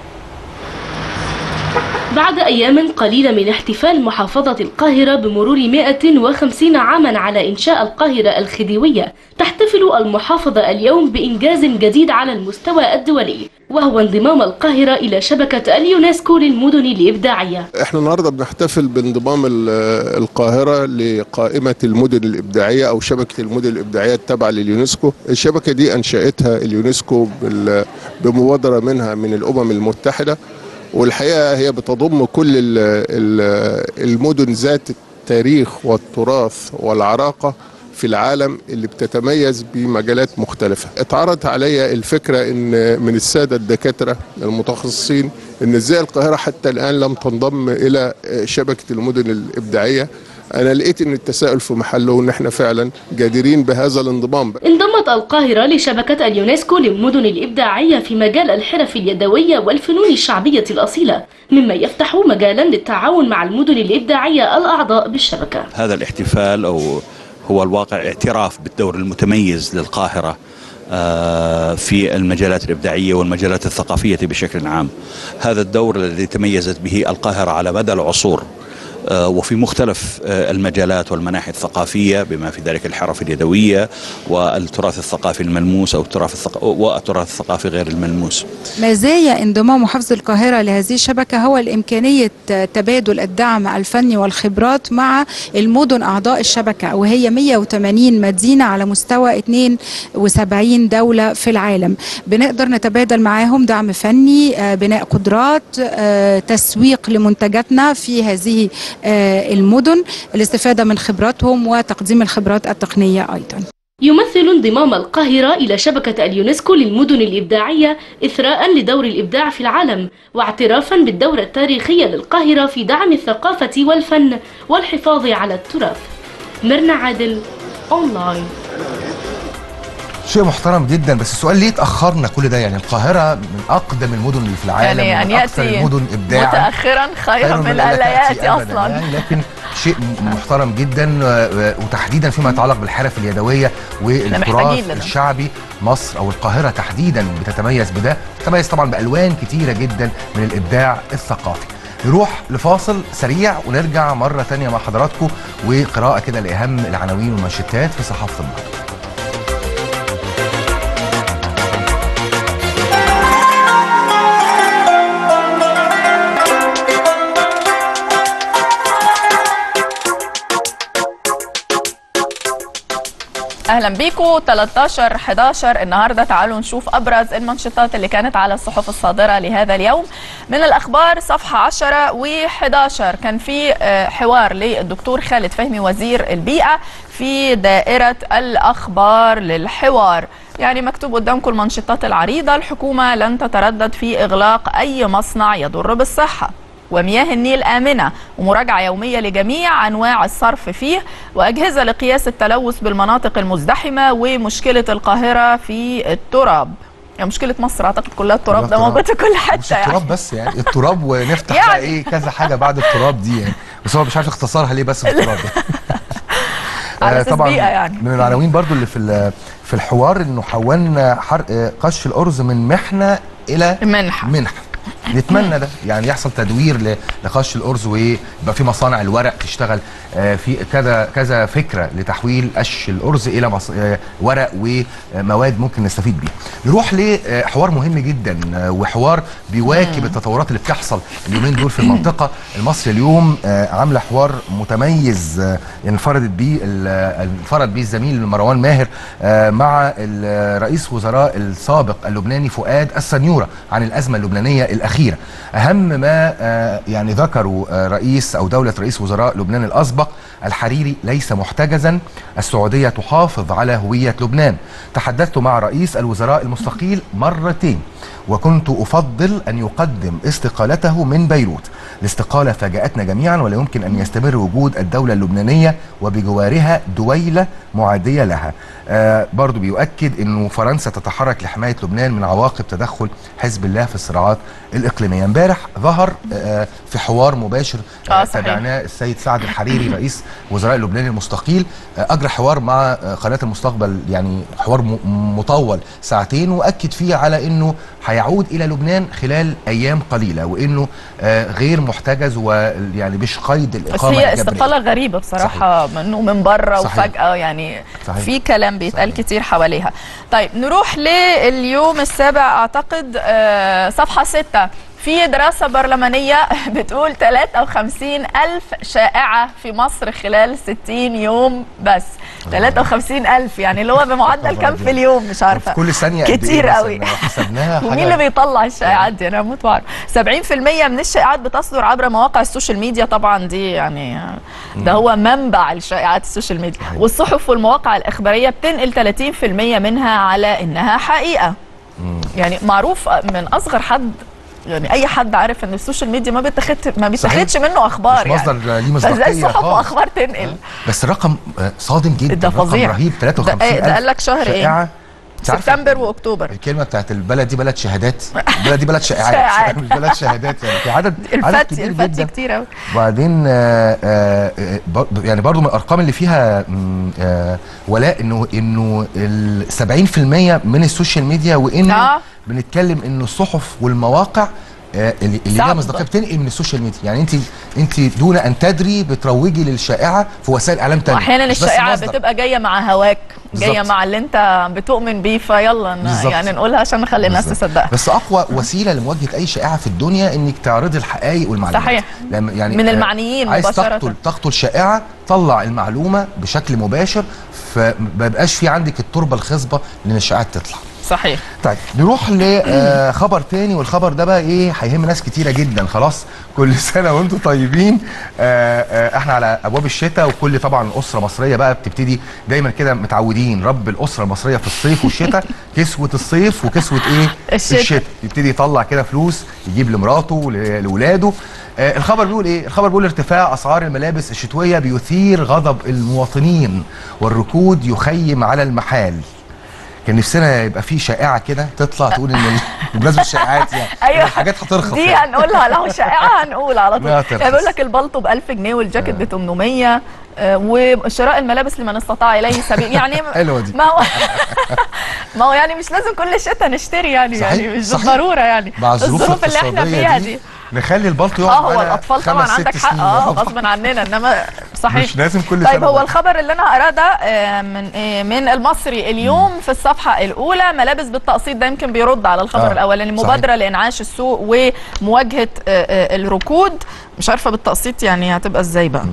بعد أيام قليلة من احتفال محافظة القاهرة بمرور 150 عاما على إنشاء القاهرة الخديوية تحتفل المحافظة اليوم بإنجاز جديد على المستوى الدولي وهو انضمام القاهرة إلى شبكة اليونسكو للمدن الإبداعية احنا النهارده بنحتفل بانضمام ال- القاهره لقائمه المدن الابداعيه او شبكه المدن الابداعيه التابعه لليونسكو الشبكه دي انشاتها اليونسكو بال- بمبادره منها من الامم المتحده والحقيقه هي بتضم كل ال- ال- المدن ذات التاريخ والتراث والعراقه في العالم اللي بتتميز بمجالات مختلفة اتعرض عليا الفكرة ان من السادة الدكاترة المتخصصين ان ازاي القاهرة حتى الان لم تنضم الى شبكة المدن الابداعية انا لقيت ان التساؤل في محله وان احنا فعلا جادرين بهذا الانضمام انضمت القاهرة لشبكة اليونسكو للمدن الإبداعية في مجال الحرف اليدوية والفنون الشعبية الأصيلة مما يفتح مجالا للتعاون مع المدن الإبداعية الأعضاء بالشبكة هذا الاحتفال او هو الواقع اعتراف بالدور المتميز للقاهره آه، في المجالات الابداعيه والمجالات الثقافيه بشكل عام. هذا الدور الذي تميزت به القاهره على مدى العصور آه، وفي مختلف آه، المجالات والمناحي الثقافيه بما في ذلك الحرف اليدويه والتراث الثقافي الملموس او التراث الثق... والتراث الثقافي غير الملموس. مزايا انضمام محافظة القاهرة لهذه الشبكة هو الإمكانية تبادل الدعم الفني والخبرات مع المدن أعضاء الشبكة وهي 180 مدينة على مستوى 72 دولة في العالم بنقدر نتبادل معاهم دعم فني آه، بناء قدرات آه، تسويق لمنتجاتنا في هذه آه، المدن الاستفادة من خبراتهم وتقديم الخبرات التقنية أيضا يمثل انضمام القاهرة إلى شبكة اليونسكو للمدن الإبداعية إثراء لدور الإبداع في العالم واعترافا بالدور التاريخي للقاهرة في دعم الثقافة والفن والحفاظ على التراث مرنا عادل أونلاين شيء محترم جدا بس السؤال ليه اتاخرنا كل ده يعني القاهره من اقدم المدن اللي في العالم يعني أن ومن اكثر يأتي المدن ابداعا متأخرا خيرا من ألا ألا تأتي يأتي أبداً أصلا يعني لكن شيء محترم جدا و- وتحديدا فيما يتعلق بالحرف اليدويه والتراث محتاجين لده. الشعبي مصر او القاهره تحديدا بتتميز بده تتميز طبعا بالوان كتيره جدا من الابداع الثقافي نروح لفاصل سريع ونرجع مره ثانيه مع حضراتكم وقراءه كده لاهم العناوين والمانشيتات في صحافه النهارده اهلا بيكم 13 11 النهارده تعالوا نشوف ابرز المانشيتات اللي كانت على الصحف الصادره لهذا اليوم من الاخبار صفحه 10 و11 كان في آه، حوار للدكتور خالد فهمي وزير البيئه في دائره الاخبار للحوار يعني مكتوب قدامكم المانشيتات العريضه الحكومه لن تتردد في اغلاق اي مصنع يضر بالصحه ومياه النيل آمنة ومراجعة يومية لجميع أنواع الصرف فيه وأجهزة لقياس التلوث بالمناطق المزدحمة ومشكلة القاهرة في التراب يعني مشكلة مصر أعتقد كلها التراب ده موجود في كل مش حتة يعني التراب بس يعني التراب ونفتح يعني. بقى ايه كذا حاجه بعد التراب دي يعني بس هو مش عارف اختصارها ليه بس التراب على آه، أساس طبعا بيئة يعني. من العناوين برضو اللي في ال- في الحوار انه حولنا حرق آه، قش الارز من محنه الى منحه منحه نتمنى ده يعني يحصل تدوير ل- لقش الارز ويبقى في مصانع الورق تشتغل آه، في كذا كذا فكره لتحويل قش الارز الى مص... آه، ورق ومواد ممكن نستفيد بيها. نروح لحوار مهم جدا آه، وحوار بيواكب التطورات اللي بتحصل اليومين دول في المنطقه المصري اليوم آه، عامله حوار متميز آه، انفردت بيه ال- انفرد بيه الزميل مروان ماهر آه، مع ال- رئيس وزراء السابق اللبناني فؤاد السنيوره عن الازمه اللبنانيه الاخيره اهم ما آه، يعني ذكروا آه، رئيس او دوله رئيس وزراء لبنان الاسبق الحريري ليس محتجزا السعوديه تحافظ على هويه لبنان تحدثت مع رئيس الوزراء المستقيل مرتين وكنت افضل ان يقدم استقالته من بيروت الاستقاله فاجاتنا جميعا ولا يمكن ان يستمر وجود الدوله اللبنانيه وبجوارها دويله معاديه لها آه برضو بيؤكد انه فرنسا تتحرك لحمايه لبنان من عواقب تدخل حزب الله في الصراعات الاقليميه امبارح ظهر آه في حوار مباشر آه، صحيح. تابعناه السيد سعد الحريري رئيس وزراء اللبناني المستقيل آه، اجرى حوار مع آه، قناه المستقبل يعني حوار م- مطول ساعتين واكد فيه على انه هيعود الى لبنان خلال ايام قليله وانه آه، غير محتجز ويعني مش قيد بس الاقامه هي الجبرية. استقاله غريبه بصراحه منه من بره صحيح. وفجاه يعني صحيح. في كلام بيتقال كتير حواليها طيب نروح لليوم السابع اعتقد آه، صفحه 6 في دراسة برلمانية بتقول 53 ألف شائعة في مصر خلال 60 يوم بس 53 ألف يعني اللي هو بمعدل كام في اليوم مش عارفة في كل ثانيه قد إيه كتير مثلاً؟ قوي لو حسبناها ومين حاجة- اللي بيطلع الشائعات دي انا هموت واعرف 70% من الشائعات بتصدر عبر مواقع السوشيال ميديا طبعا دي يعني ده هو منبع الشائعات السوشيال ميديا والصحف والمواقع الاخباريه بتنقل 30% منها على انها حقيقه يعني معروف من اصغر حد يعني اي حد عارف ان السوشيال ميديا ما بيتاخد ما بيتاخدش منه اخبار مش مصدر يعني ليه مصداقية فازاي صحف خالص. واخبار تنقل بس الرقم آه، صادم جدا ده رقم فظيع. رهيب ده 53 إيه؟ ده قال لك شهر إيه؟ شائعة. أنت عارفة سبتمبر واكتوبر الكلمه بتاعت البلد دي بلد شهادات البلد دي بلد شائعات شائعات. مش بلد شهادات يعني في عدد عدد الفتي كبير الفتي جدا كتير قوي وبعدين آه، آه، آه، بر- يعني برضو من الارقام اللي فيها مم، آه، ولاء انه انه ال 70% من السوشيال ميديا وانه آه. بنتكلم انه الصحف والمواقع آه، اللي اللي ليها صعب. مصداقيه بتنقل من السوشيال ميديا يعني انت انت دون ان تدري بتروجي للشائعه في وسائل اعلام تانية واحيانا مش بس الشائعه مصدر. بتبقى جايه مع هواك جايه بالظبط. مع اللي انت بتؤمن بيه فيلا ن- بالظبط. يعني نقولها عشان نخلي الناس بالظبط. تصدقها بس اقوى وسيله لمواجهه اي شائعه في الدنيا انك تعرضي الحقائق والمعلومات صحيح. لما يعني من آه، المعنيين عايز مباشرة. تقتل تقتل شائعه طلع المعلومه بشكل مباشر فما بيبقاش في عندك التربه الخصبه ان الشائعات تطلع صحيح طيب نروح لخبر تاني والخبر ده بقى ايه هيهم ناس كتيره جدا خلاص كل سنه وانتم طيبين آه، آه، احنا على ابواب الشتاء وكل طبعا اسره مصريه بقى بتبتدي دايما كده متعودين رب الاسره المصريه في الصيف والشتاء كسوه الصيف وكسوه ايه الشتاء. يبتدي يطلع كده فلوس يجيب لمراته ل- لاولاده آه، الخبر بيقول ايه الخبر بيقول ارتفاع اسعار الملابس الشتويه بيثير غضب المواطنين والركود يخيم على المحال كان نفسنا يبقى في شائعه كده تطلع تقول ان ال- بمناسبه الشائعات يعني ايوه الحاجات هترخص دي يعني. هنقولها لو شائعه هنقول على طول لا ترخص. يعني بيقول لك البلطو ب 1000 جنيه والجاكيت ب 800 آه، وشراء الملابس لمن استطاع اليه سبيل يعني حلوه دي ما هو ما هو يعني مش لازم كل شتاء نشتري يعني صحيح، يعني مش صحيح. بالضروره يعني مع الظروف الظروف اللي احنا الاقتصادية فيها دي دي نخلي البلطو اه يقعد هو معانا الاطفال خمس طبعا ست عندك حق سنين اه ورا بعض. غصبا عننا انما صحيح مش لازم كل طيب سنة هو بقى. الخبر اللي انا قراه ده آه، من آه، من المصري اليوم في الصفحه الاولى ملابس بالتقسيط ده يمكن بيرد على الخبر آه، الاولاني صحيح. مبادره لانعاش السوق ومواجهه آه، آه، الركود مش عارفه بالتقسيط يعني هتبقى ازاي بقى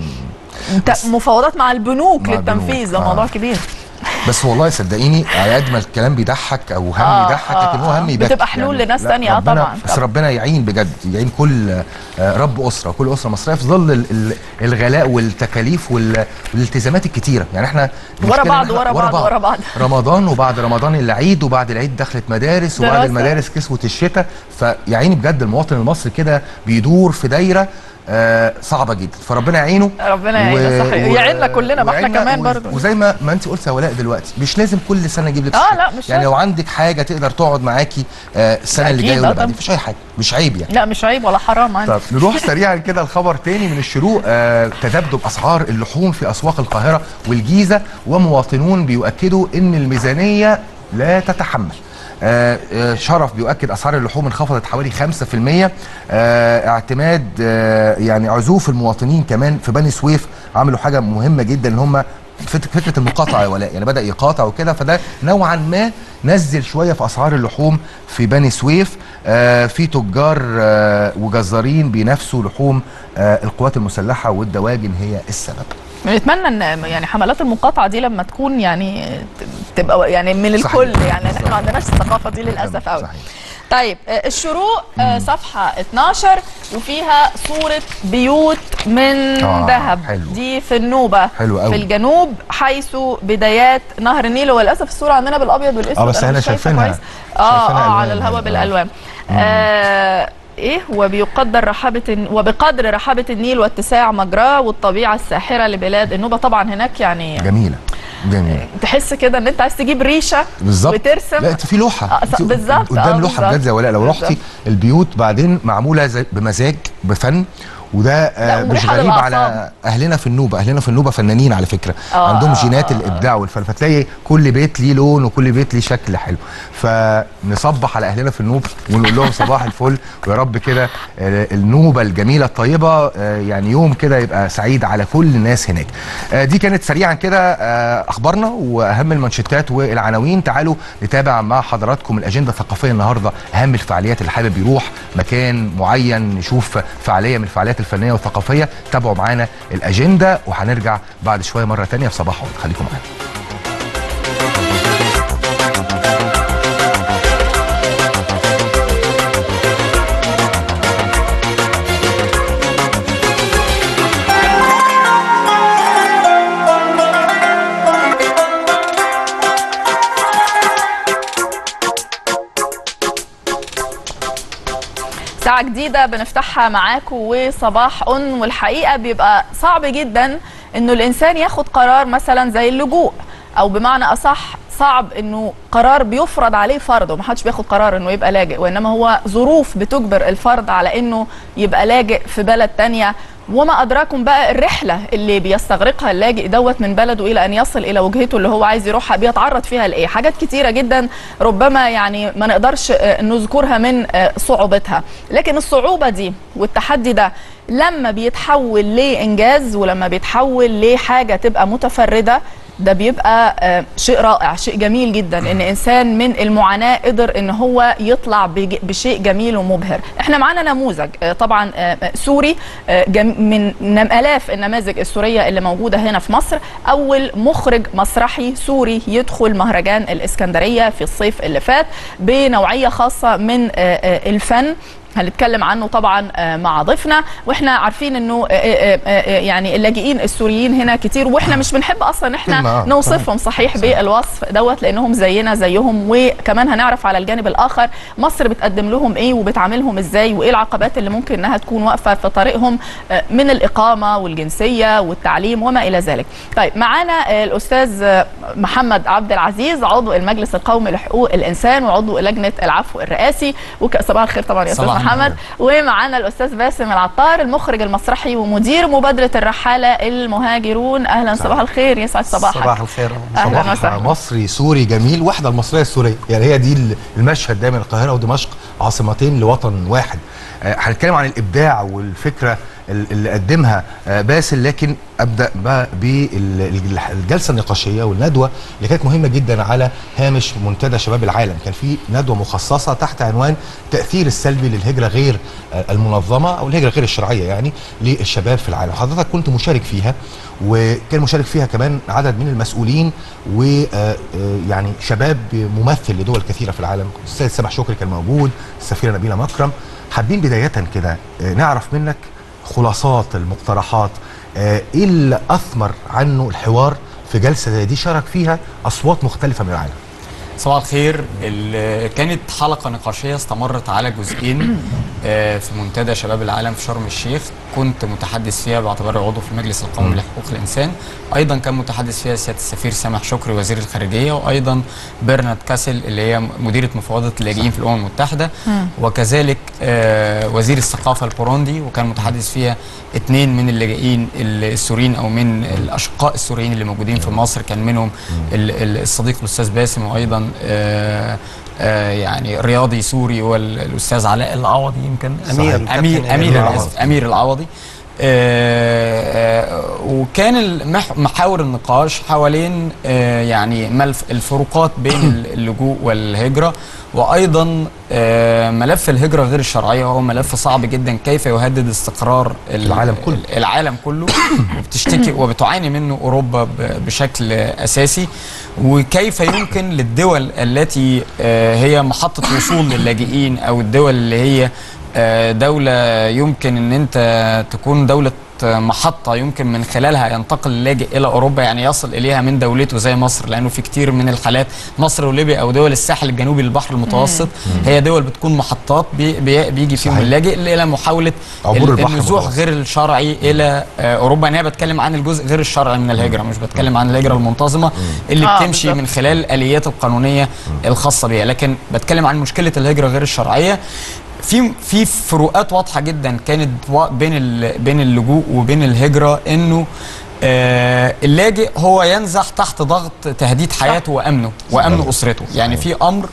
انت مفاوضات مع البنوك مع للتنفيذ البنوك، ده آه. موضوع كبير بس والله صدقيني على قد ما الكلام بيضحك او هم آه، يضحك آه، لكن هو هم آه. يبكي بتبقى حلول لناس لا، تانية، آه، ربنا- طبعاً، بس طبعاً. ربنا يعين بجد يعين كل آه، رب اسره كل اسره مصريه في ظل ال- ال- الغلاء والتكاليف وال- والالتزامات الكتيره يعني احنا ورا المشكلة بعض إن إحنا- ورا بعض ورا بعض رمضان وبعد رمضان العيد وبعد العيد دخلت مدارس وبعد دراسة. المدارس كسوة الشتاء فيعيني بجد المواطن المصري كده بيدور في دايرة آه صعبة جدا فربنا يعينه ربنا يعيننا صحيح يعيننا كلنا ما احنا ويعيننا كمان و- برضه وزي ما ما انت قلت يا ولاء دلوقتي مش لازم كل سنه اجيب لك آه، الشتاء. لا، مش يعني لازم. لو عندك حاجه تقدر تقعد معاكي آه السنه اللي أكيد، جايه آه، ولا طبعاً. بعدين مفيش اي حاجه مش عيب يعني لا مش عيب ولا حرام عادي طب نروح سريعا كده لخبر تاني من الشروق آه تذبذب اسعار اللحوم في اسواق القاهره والجيزه ومواطنون بيؤكدوا ان الميزانيه لا تتحمل آه آه، شرف بيؤكد اسعار اللحوم انخفضت حوالي 5% آه اعتماد آه يعني عزوف المواطنين كمان في بني سويف عملوا حاجه مهمه جدا ان هم فت- فكره المقاطعه يا ولاء يعني بدا يقاطع وكده فده نوعا ما نزل شويه في اسعار اللحوم في بني سويف آه في تجار آه وجزارين بينافسوا لحوم آه القوات المسلحه والدواجن هي السبب نتمنى ان يعني حملات المقاطعه دي لما تكون يعني ت- تبقى يعني من صحيح. الكل يعني لأن احنا ما عندناش الثقافه دي للاسف قوي طيب آه، الشروق آه، صفحة 12 وفيها صورة بيوت من آه، ذهب حلو. دي في النوبة حلو في قوي. الجنوب حيث بدايات نهر النيل وللأسف الصورة عندنا بالأبيض والأسود اه بس أنا احنا مش شايفة شايفينها كويس. اه شايفينها اه على ألوان الهواء يعني. بالألوان آه ايه وبيقدر رحابة وبقدر رحابة النيل واتساع مجراه والطبيعة الساحرة لبلاد النوبة طبعا هناك يعني جميله جميله تحس كده ان انت عايز تجيب ريشه بالظبط وترسم لا انت في لوحه آه، انت بالظبط آه، قدام لوحه بالظبط. بجد زي ولا لو رحتي بالظبط. البيوت بعدين معموله زي بمزاج بفن وده آه لا، مش ومريحة غريب على للأعصاب. اهلنا في النوبه اهلنا في النوبه فنانين على فكره آه، عندهم آه، جينات الابداع والفن فتلاقي كل بيت ليه لون وكل بيت ليه شكل حلو فنصبح على اهلنا في النوبه ونقول لهم صباح الفل ويا رب كده آه، النوبه الجميله الطيبه آه، يعني يوم كده يبقى سعيد على كل الناس هناك آه، دي كانت سريعا كده آه، اخبارنا واهم المانشيتات والعناوين تعالوا نتابع مع حضراتكم الاجنده الثقافيه النهارده اهم الفعاليات اللي حابب يروح مكان معين نشوف فعاليه من الفعاليات الفنيه والثقافيه تابعوا معانا الاجنده وهنرجع بعد شويه مره تانية في صباح عود خليكم معانا ساعة جديدة بنفتحها معاكم وصباح أن والحقيقة بيبقى صعب جدا إنه الإنسان ياخد قرار مثلا زي اللجوء أو بمعنى أصح صعب إنه قرار بيفرض عليه فرض ومحدش بياخد قرار إنه يبقى لاجئ وإنما هو ظروف بتجبر الفرد على إنه يبقى لاجئ في بلد تانية وما أدراكم بقى الرحلة اللي بيستغرقها اللاجئ دوت من بلده إلى أن يصل إلى وجهته اللي هو عايز يروحها بيتعرض فيها لإيه حاجات كتيرة جدا ربما يعني ما نقدرش آه، نذكرها من آه، صعوبتها لكن الصعوبة دي والتحدي ده لما بيتحول لإنجاز ولما بيتحول لحاجة تبقى متفردة ده بيبقى آه، شيء رائع شيء جميل جدا ان انسان من المعاناه قدر ان هو يطلع بج- بشيء جميل ومبهر احنا معانا نموذج آه، طبعا آه، آه، سوري آه، جم- من نم- الاف النماذج السوريه اللي موجوده هنا في مصر اول مخرج مسرحي سوري يدخل مهرجان الاسكندريه في الصيف اللي فات بنوعيه خاصه من آه، آه، الفن هنتكلم عنه طبعا آه، مع ضيفنا واحنا عارفين انه آه، آه، آه، يعني اللاجئين السوريين هنا كتير واحنا مش بنحب اصلا ان كلمة، احنا آه، نوصفهم صحيح بالوصف دوت لانهم زينا زيهم وكمان هنعرف على الجانب الاخر مصر بتقدم لهم ايه وبتعاملهم ازاي وايه العقبات اللي ممكن انها تكون واقفه في طريقهم آه، من الاقامه والجنسيه والتعليم وما الى ذلك. طيب معانا آه، الاستاذ آه، محمد عبد العزيز عضو المجلس القومي لحقوق الانسان وعضو لجنه العفو الرئاسي وصباح الخير طبعا يا استاذ صباح النور. محمد ومعانا الاستاذ باسم العطار المخرج المسرحي ومدير مبادره الرحاله المهاجرون اهلا صباح الخير يسعد صباحك صباح الخير اهلا صباح وسهلا مصري سوري جميل وحده المصريه السوريه يعني هي دي المشهد دايما القاهره ودمشق عاصمتين لوطن واحد آه، هنتكلم عن الابداع والفكره ال- اللي قدمها آه، باسل لكن ابدا بقى بالجلسه النقاشيه والندوه اللي كانت مهمه جدا على هامش منتدى شباب العالم كان في ندوه مخصصه تحت عنوان تاثير السلبي للهجره غير آه، المنظمه او الهجره غير الشرعيه يعني للشباب في العالم حضرتك كنت مشارك فيها وكان مشارك فيها كمان عدد من المسؤولين ويعني شباب ممثل لدول كثيره في العالم الاستاذ سامح شكري كان موجود السفيره نبيله مكرم حابين بدايه كده آه، نعرف منك خلاصات المقترحات آه، ايه اللي اثمر عنه الحوار في جلسه زي دي شارك فيها اصوات مختلفه من العالم صباح الخير ال- كانت حلقة نقاشية استمرت على جزئين آه، في منتدى شباب العالم في شرم الشيخ كنت متحدث فيها باعتباري عضو في المجلس القومي لحقوق الإنسان أيضا كان متحدث فيها سيادة السفير سامح شكري وزير الخارجية وأيضا برنارد كاسل اللي هي مديرة مفوضة اللاجئين في الأمم المتحدة وكذلك آه، وزير الثقافة البوروندي وكان متحدث فيها اثنين من اللاجئين السوريين او من الاشقاء السوريين اللي موجودين في مصر كان منهم ال- ال- الصديق الاستاذ باسم وايضا آه، آه، يعني رياضي سوري والاستاذ علاء العوضي يمكن أمير، امير كابتن امير أمير انا العوضي. اسف امير العوضي آه، آه، وكان المح- محاور النقاش حوالين آه، يعني ملف الفروقات بين اللجوء والهجرة وايضا آه، ملف الهجره غير الشرعيه هو ملف صعب جدا كيف يهدد استقرار ال- العالم كله. العالم كله وبتشتكي وبتعاني منه اوروبا ب- بشكل اساسي وكيف يمكن للدول التي آه، هي محطه وصول للاجئين او الدول اللي هي آه، دولة يمكن ان انت تكون دولة محطة يمكن من خلالها ينتقل اللاجئ إلى أوروبا يعني يصل إليها من دولته زي مصر لأنه في كتير من الحالات مصر وليبيا أو دول الساحل الجنوبي للبحر المتوسط هي دول بتكون محطات بي بي بيجي فيهم اللاجئ إلى محاولة عبور ال- البحر النزوح المتوسط. غير الشرعي إلى آه، أوروبا أنا بتكلم عن الجزء غير الشرعي من الهجرة مش بتكلم عن الهجرة المنتظمة اللي آه، بتمشي بالظبط. من خلال الآليات القانونية الخاصة بيها لكن بتكلم عن مشكلة الهجرة غير الشرعية في في فروقات واضحه جدا كانت وا- بين ال- بين اللجوء وبين الهجره انه آه اللاجئ هو ينزح تحت ضغط تهديد حياته وامنه وامن اسرته يعني في امر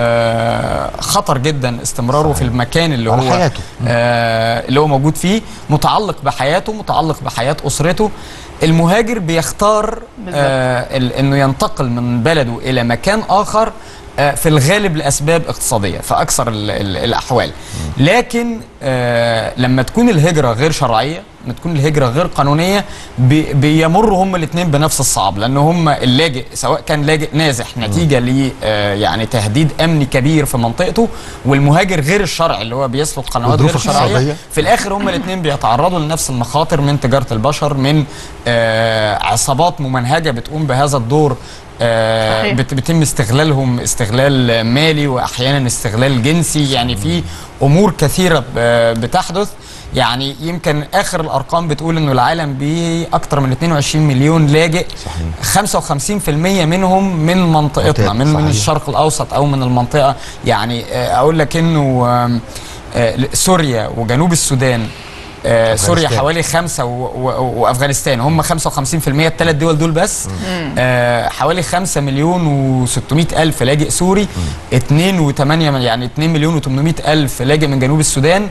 آه خطر جدا استمراره في المكان اللي على هو حياته. آه اللي هو موجود فيه متعلق بحياته متعلق بحياه اسرته المهاجر بيختار آه ال- انه ينتقل من بلده الى مكان اخر آه، في الغالب لاسباب اقتصاديه في اكثر ال ال الاحوال لكن آه لما تكون الهجره غير شرعيه لما تكون الهجره غير قانونيه بي بيمروا هم الاثنين بنفس الصعاب لان هم اللاجئ سواء كان لاجئ نازح نتيجه ل آه يعني تهديد امني كبير في منطقته والمهاجر غير الشرعي اللي هو بيسلك قنوات غير والظروف شرعيه الاقتصادية. في الاخر هم الاثنين بيتعرضوا لنفس المخاطر من تجاره البشر من آه عصابات ممنهجه بتقوم بهذا الدور آه صحيح. بت- بيتم استغلالهم استغلال مالي واحيانا استغلال جنسي يعني في امور كثيره ب- بتحدث يعني يمكن اخر الارقام بتقول انه العالم به اكثر من 22 مليون لاجئ صحيح 55% منهم من منطقتنا من من صحيح. الشرق الاوسط او من المنطقه يعني آه، اقول لك انه آم، آه، سوريا وجنوب السودان آه، سوريا أفغانستان. حوالي خمسة و... و... وافغانستان هم 55% الثلاث دول دول بس آه حوالي 5 مليون و600 الف لاجئ سوري 2 و8 يعني 2 مليون و800 الف لاجئ من جنوب السودان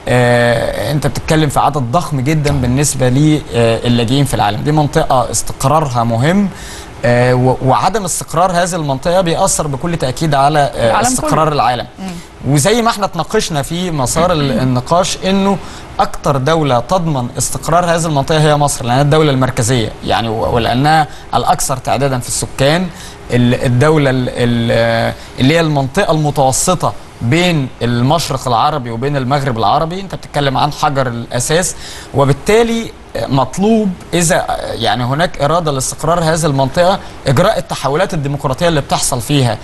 آه انت بتتكلم في عدد ضخم جدا بالنسبه للاجئين في العالم دي منطقه استقرارها مهم آه و- وعدم استقرار هذه المنطقه بيأثر بكل تاكيد على آه العالم استقرار كله. العالم وزي ما احنا اتناقشنا في مسار ال- النقاش انه اكتر دوله تضمن استقرار هذه المنطقه هي مصر لانها الدوله المركزيه يعني و- ولانها الاكثر تعدادا في السكان ال- الدوله ال- ال- اللي هي المنطقه المتوسطه بين المشرق العربي وبين المغرب العربي انت بتتكلم عن حجر الاساس وبالتالي مطلوب اذا يعني هناك اراده لاستقرار هذه المنطقه اجراء التحولات الديمقراطيه اللي بتحصل فيها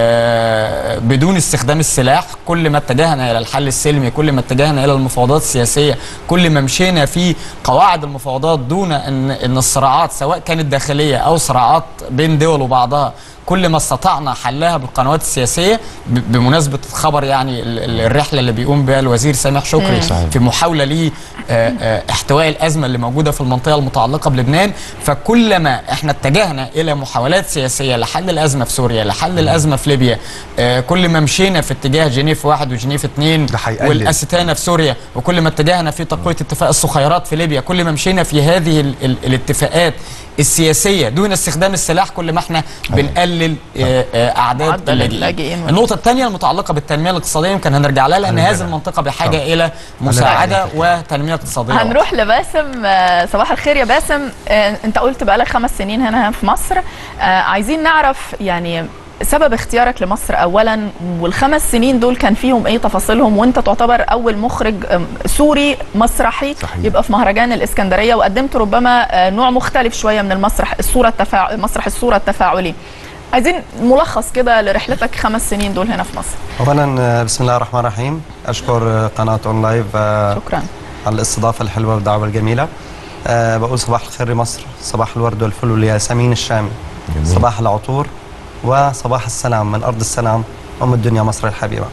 آه، بدون استخدام السلاح كل ما اتجهنا الى الحل السلمي كل ما اتجهنا الى المفاوضات السياسيه كل ما مشينا في قواعد المفاوضات دون ان ان الصراعات سواء كانت داخليه او صراعات بين دول وبعضها كل ما استطعنا حلها بالقنوات السياسيه ب- بمناسبه الخبر يعني ال- ال- الرحله اللي بيقوم بها الوزير سامح شكري صحيح. في محاوله ل احتواء الازمه اللي موجوده في المنطقه المتعلقه بلبنان فكلما احنا اتجهنا الى محاولات سياسيه لحل الازمه في سوريا لحل الازمه في ليبيا آه، كل ما مشينا في اتجاه جنيف واحد وجنيف اثنين ده هيقلل. والاستانه في سوريا وكل ما اتجهنا في تقويه اتفاق الصخيرات في ليبيا كل ما مشينا في هذه ال ال الاتفاقات السياسيه دون استخدام السلاح كل ما احنا بنقلل آه، آه، اعداد معدل اللاجئين اللاجئين. النقطه الثانيه المتعلقه بالتنميه الاقتصاديه يمكن هنرجع لها لان هذه المنطقه بحاجه الى مساعده وتنميه اقتصاديه هنروح لباسم آه، صباح الخير يا باسم آه، انت قلت بقالك خمس سنين هنا في مصر آه، عايزين نعرف يعني سبب اختيارك لمصر اولا والخمس سنين دول كان فيهم ايه تفاصيلهم وانت تعتبر اول مخرج آم، سوري مسرحي صحيح. يبقى في مهرجان الاسكندريه وقدمت ربما آه، نوع مختلف شويه من المسرح الصوره التفاع... مسرح الصوره التفاعلي عايزين ملخص كده لرحلتك خمس سنين دول هنا في مصر اولا آه، بسم الله الرحمن الرحيم اشكر آه، قناه اون لايف آه، شكرا على الاستضافه الحلوه والدعوه الجميله أه بقول صباح الخير لمصر صباح الورد والفل والياسمين الشامي صباح العطور وصباح السلام من ارض السلام ام الدنيا مصر الحبيبه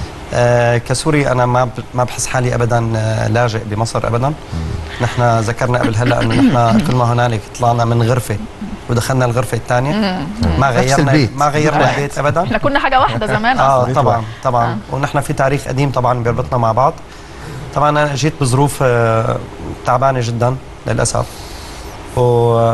أه كسوري انا ما ب- ما بحس حالي ابدا آه، لاجئ بمصر ابدا نحن ذكرنا قبل هلا انه نحن كل ما هنالك طلعنا من غرفه ودخلنا الغرفه الثانيه ما نفس غيرنا البيت. ما غيرنا البيت ابدا احنا كنا حاجه واحده زمان اه اصلا طبعا طبعا ونحن في تاريخ قديم طبعا بيربطنا مع بعض طبعا انا جيت بظروف آه، تعبانه جدا للاسف و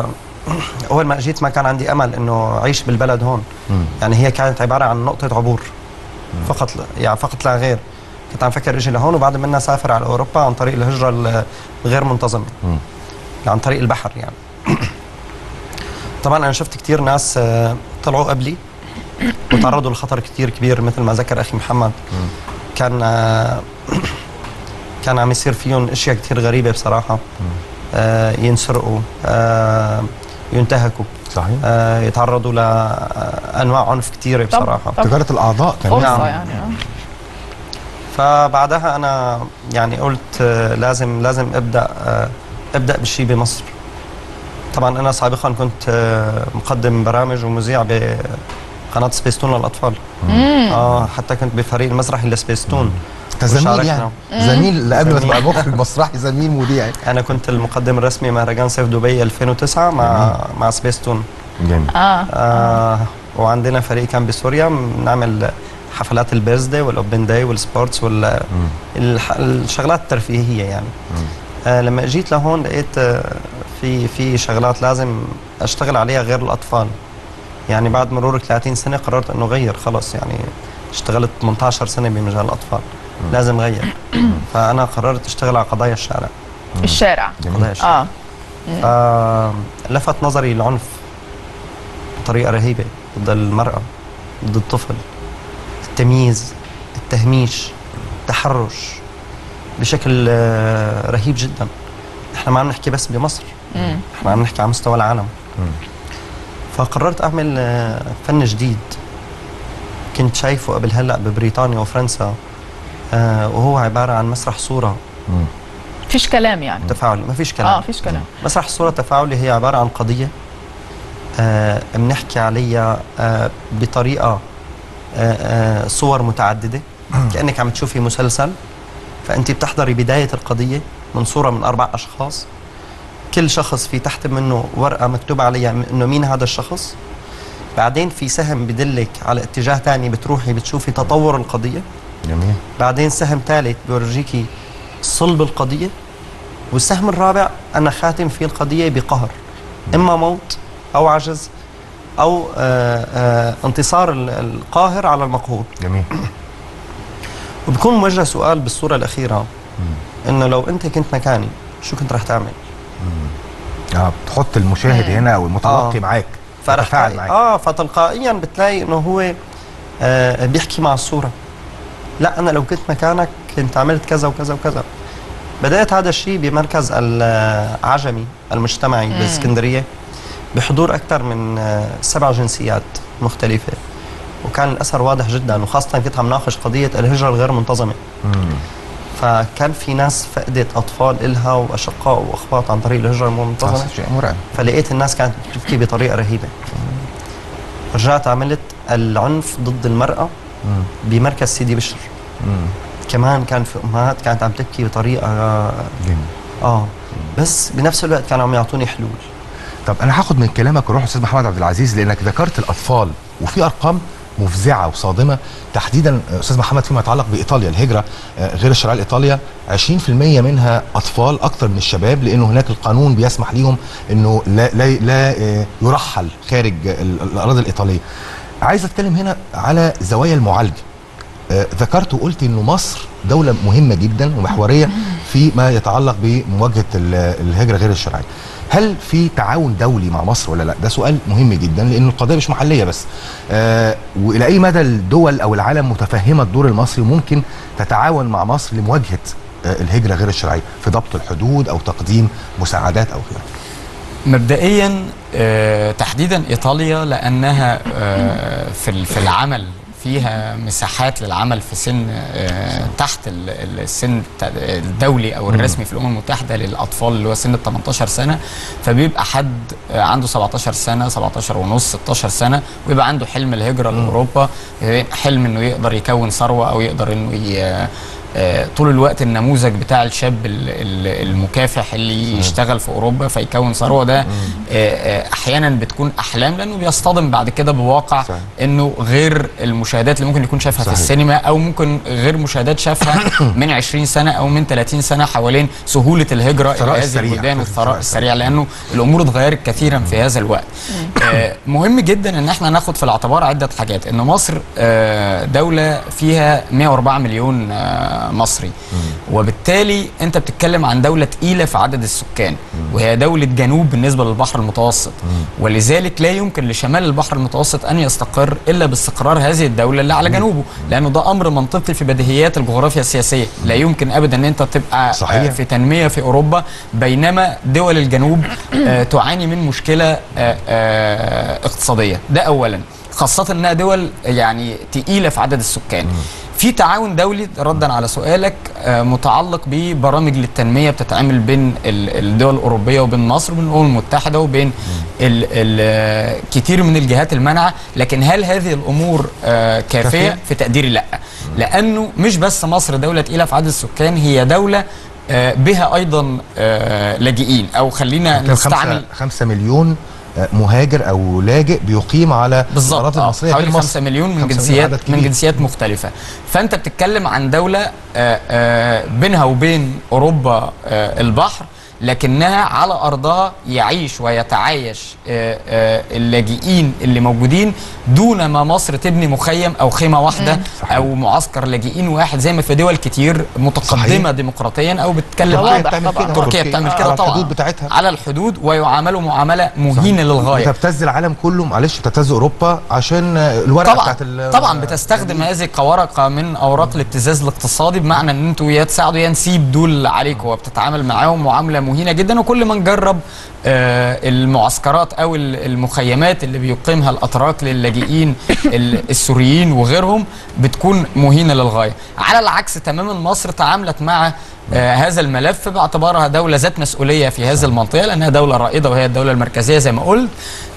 اول ما اجيت ما كان عندي امل انه اعيش بالبلد هون يعني هي كانت عباره عن نقطه عبور فقط لا يعني فقط لا غير كنت عم فكر اجي لهون وبعد منها سافر على اوروبا عن طريق الهجره ال- الغير منتظمه مم. عن طريق البحر يعني طبعا انا شفت كثير ناس آه، طلعوا قبلي وتعرضوا لخطر كثير كبير مثل ما ذكر اخي محمد كان آه، كان عم يصير فيهم اشياء كثير غريبه بصراحه آه، ينسرقوا آه، ينتهكوا صحيح آه، يتعرضوا لانواع عنف كثيره بصراحه تجاره الاعضاء كمان فرصه يعني آه. فبعدها انا يعني قلت آه، لازم لازم ابدا آه، ابدا بالشيء بمصر طبعا انا سابقا كنت آه، مقدم برامج ومذيع بقناه سبيستون للاطفال مم. اه حتى كنت بفريق المسرحي لسبيستون كزميل وشاركنا. يعني زميل اللي قبل ما زميل. تبقى مخرج مسرحي زميل مذيع انا كنت المقدم الرسمي مهرجان صيف دبي 2009 مع مع سبيستون جميل اه آه وعندنا فريق كان بسوريا بنعمل حفلات البيرث داي والاوبن داي والسبورتس وال الح- الشغلات الترفيهيه يعني آه لما اجيت لهون لقيت آه في في شغلات لازم اشتغل عليها غير الاطفال يعني بعد مرور 30 سنه قررت انه غير خلص يعني اشتغلت 18 سنه بمجال الاطفال لازم غير فانا قررت اشتغل على قضايا الشارع الشارع قضايا الشارع اه فلفت نظري العنف بطريقه رهيبه ضد المراه ضد الطفل التمييز التهميش التحرش بشكل آه، رهيب جدا احنا ما عم نحكي بس بمصر مم. احنا عم نحكي على مستوى العالم فقررت اعمل آه، فن جديد كنت شايفه قبل هلا ببريطانيا وفرنسا آه، وهو عباره عن مسرح صوره فيش كلام يعني تفاعلي ما فيش كلام اه فيش كلام مسرح الصورة التفاعلي هي عبارة عن قضية آه بنحكي عليها آه بطريقة آه آه صور متعددة كأنك عم تشوفي مسلسل فأنت بتحضري بداية القضية من صورة من أربع أشخاص كل شخص في تحت منه ورقة مكتوب عليها م- إنه مين هذا الشخص بعدين في سهم بدلك على اتجاه تاني بتروحي بتشوفي تطور القضية جميل بعدين سهم ثالث بيورجيكي صلب القضية والسهم الرابع أنا خاتم فيه القضية بقهر إما موت أو عجز أو آه آه انتصار ال- القاهر على المقهور جميل وبكون موجه سؤال بالصورة الأخيرة إنه لو أنت كنت مكاني شو كنت رح تعمل؟ اه بتحط المشاهد مم. هنا او المتلقي آه. معاك فرح يتفاعل تلاقي- معاك اه فتلقائيا بتلاقي انه هو آه بيحكي مع الصوره لا انا لو كنت مكانك كنت عملت كذا وكذا وكذا بدات هذا الشيء بمركز العجمي المجتمعي مم. بالاسكندريه بحضور اكثر من آه، سبع جنسيات مختلفه وكان الاثر واضح جدا وخاصه كنت عم ناقش قضيه الهجره الغير منتظمه فكان في ناس فقدت اطفال إلها واشقاء واخوات عن طريق الهجره الغير منتظمه آه، شيء مرعب فلقيت الناس كانت بتبكي بطريقه رهيبه رجعت عملت العنف ضد المراه مم. بمركز سيدي بشر مم. كمان كان في امهات كانت عم تبكي بطريقه جميل اه بس بنفس الوقت كانوا عم يعطوني حلول طب انا هاخد من كلامك ونروح استاذ محمد عبد العزيز لانك ذكرت الاطفال وفي ارقام مفزعه وصادمه تحديدا استاذ محمد فيما يتعلق بايطاليا الهجره آه، غير الشرعيه لايطاليا 20% منها اطفال اكثر من الشباب لانه هناك القانون بيسمح ليهم انه لا لا, لا آه، يرحل خارج ال- الاراضي الايطاليه. عايز اتكلم هنا على زوايا المعالجه. آه، ذكرت وقلت انه مصر دوله مهمه جدا ومحوريه فيما يتعلق بمواجهه ال- الهجره غير الشرعيه. هل في تعاون دولي مع مصر ولا لا؟ ده سؤال مهم جدا لان القضيه مش محليه بس. آه والى اي مدى الدول او العالم متفهمه الدور المصري وممكن تتعاون مع مصر لمواجهه آه الهجره غير الشرعيه في ضبط الحدود او تقديم مساعدات او غيره. مبدئيا آه، تحديدا ايطاليا لانها آه، في ال- في العمل فيها مساحات للعمل في سن آه، تحت ال- ال- السن الت- الدولي او مم. الرسمي في الامم المتحده للاطفال اللي هو سن ال 18 سنه فبيبقى حد آه، عنده 17 سنه 17 ونص 16 سنه ويبقى عنده حلم الهجره لاوروبا آه، حلم انه يقدر يكون ثروه او يقدر انه ي- آه، طول الوقت النموذج بتاع الشاب ال- ال- المكافح اللي يشتغل في اوروبا فيكون ثروه ده آه، آه، احيانا بتكون احلام لانه بيصطدم بعد كده بواقع انه غير المشاهدات اللي ممكن يكون شافها في صحيح. السينما او ممكن غير مشاهدات شافها من 20 سنه او من 30 سنه حوالين سهوله الهجره الى الثراء هذه السريع. البلدان والثراء السريع لانه الامور اتغيرت كثيرا في هذا الوقت آه، مهم جدا ان احنا ناخد في الاعتبار عده حاجات ان مصر آه، دوله فيها 104 مليون آه، مصري وبالتالي انت بتتكلم عن دوله تقيله في عدد السكان وهي دوله جنوب بالنسبه للبحر المتوسط ولذلك لا يمكن لشمال البحر المتوسط ان يستقر الا باستقرار هذه الدوله اللي على جنوبه لانه ده امر منطقي في بديهيات الجغرافيا السياسيه لا يمكن ابدا ان انت تبقى صحيح. آه، في تنميه في اوروبا بينما دول الجنوب آه، تعاني من مشكله آه، آه، اقتصاديه ده اولا خاصه انها دول يعني تقيله في عدد السكان في تعاون دولي ردا على سؤالك آه، متعلق ببرامج للتنميه بتتعمل بين ال- الدول الاوروبيه وبين مصر وبين الامم المتحده وبين ال- ال- آه، كتير من الجهات المانعه لكن هل هذه الامور آه، كافيه كافية؟ في تقديري لا لانه مش بس مصر دوله تقيله في عدد السكان هي دوله آه، بها ايضا آه، لاجئين او خلينا كان نستعمل خمسة, خمسة مليون آه، مهاجر او لاجئ بيقيم على بالظبط الأراضي آه، المصريه حوالي في مصر. 5 مليون من خمسة جنسيات عدد من كبير. جنسيات مختلفه فانت بتتكلم عن دوله آه، آه، بينها وبين اوروبا آه، البحر لكنها على ارضها يعيش ويتعايش آه، آه، اللاجئين اللي موجودين دون ما مصر تبني مخيم او خيمه واحده او معسكر لاجئين واحد زي ما في دول كتير متقدمه صحيح. ديمقراطيا او بتتكلم تركيا عن بتعمل كده. تركيا تركيا بتعمل على كده طبعا الحدود بتاعتها. على الحدود ويعاملوا معامله مهينه للغايه بتبتز العالم كله معلش بتبتز اوروبا عشان آه، الورقه طبعا بتاعت ال- طبعا بتستخدم هذه كورقه من اوراق الابتزاز الاقتصادي بمعنى ان انتوا يا تساعدوا يا نسيب دول عليكم وبتتعامل معاهم معامله مهينه جدا وكل ما نجرب آه، المعسكرات او ال- المخيمات اللي بيقيمها الاتراك للاجئين ال- السوريين وغيرهم بتكون مهينه للغايه على العكس تماما مصر تعاملت مع آه، هذا الملف باعتبارها دولة ذات مسؤولية في هذه المنطقة لأنها دولة رائدة وهي الدولة المركزية زي ما قلت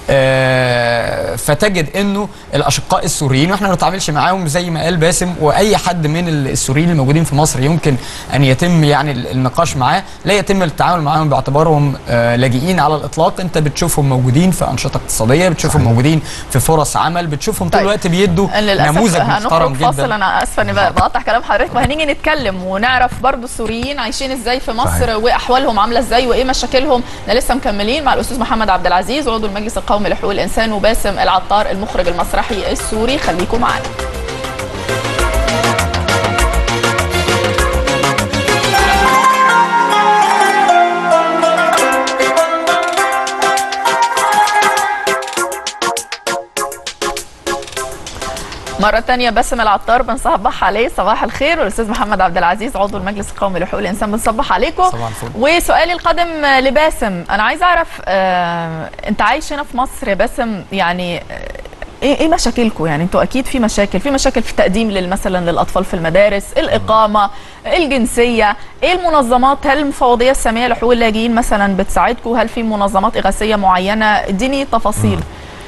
آه، فتجد انه الاشقاء السوريين واحنا ما بنتعاملش معاهم زي ما قال باسم واي حد من السوريين الموجودين في مصر يمكن ان يتم يعني ال- النقاش معاه لا يتم التعامل معاهم باعتبارهم آه، لاجئين على الاطلاق انت بتشوفهم موجودين في انشطه اقتصاديه بتشوفهم موجودين في فرص عمل بتشوفهم طول الوقت بيدوا للاسف نموذج محترم هنخرج فاصل جدا انا اسفه اني بقطع كلام حضرتك وهنيجي نتكلم ونعرف برضو السوريين عايشين ازاي في مصر صحيح. واحوالهم عامله ازاي وايه مشاكلهم احنا لسه مكملين مع الاستاذ محمد عبد العزيز عضو المجلس القومي لحقوق الانسان وباسم العطار المخرج المسرحي السوري خليكم معانا مرة تانية باسم العطار بنصبح عليه صباح الخير والأستاذ محمد عبد العزيز عضو المجلس القومي لحقوق الإنسان بنصبح عليكم صباح الفل. وسؤالي القادم لباسم أنا عايز أعرف آه أنت عايش هنا في مصر يا باسم يعني آه، ايه ايه مشاكلكم يعني انتوا اكيد في مشاكل في مشاكل في التقديم لل- مثلا للاطفال في المدارس الاقامه الجنسيه ايه المنظمات هل المفوضيه الساميه لحقوق اللاجئين مثلا بتساعدكم هل في منظمات اغاثيه معينه اديني تفاصيل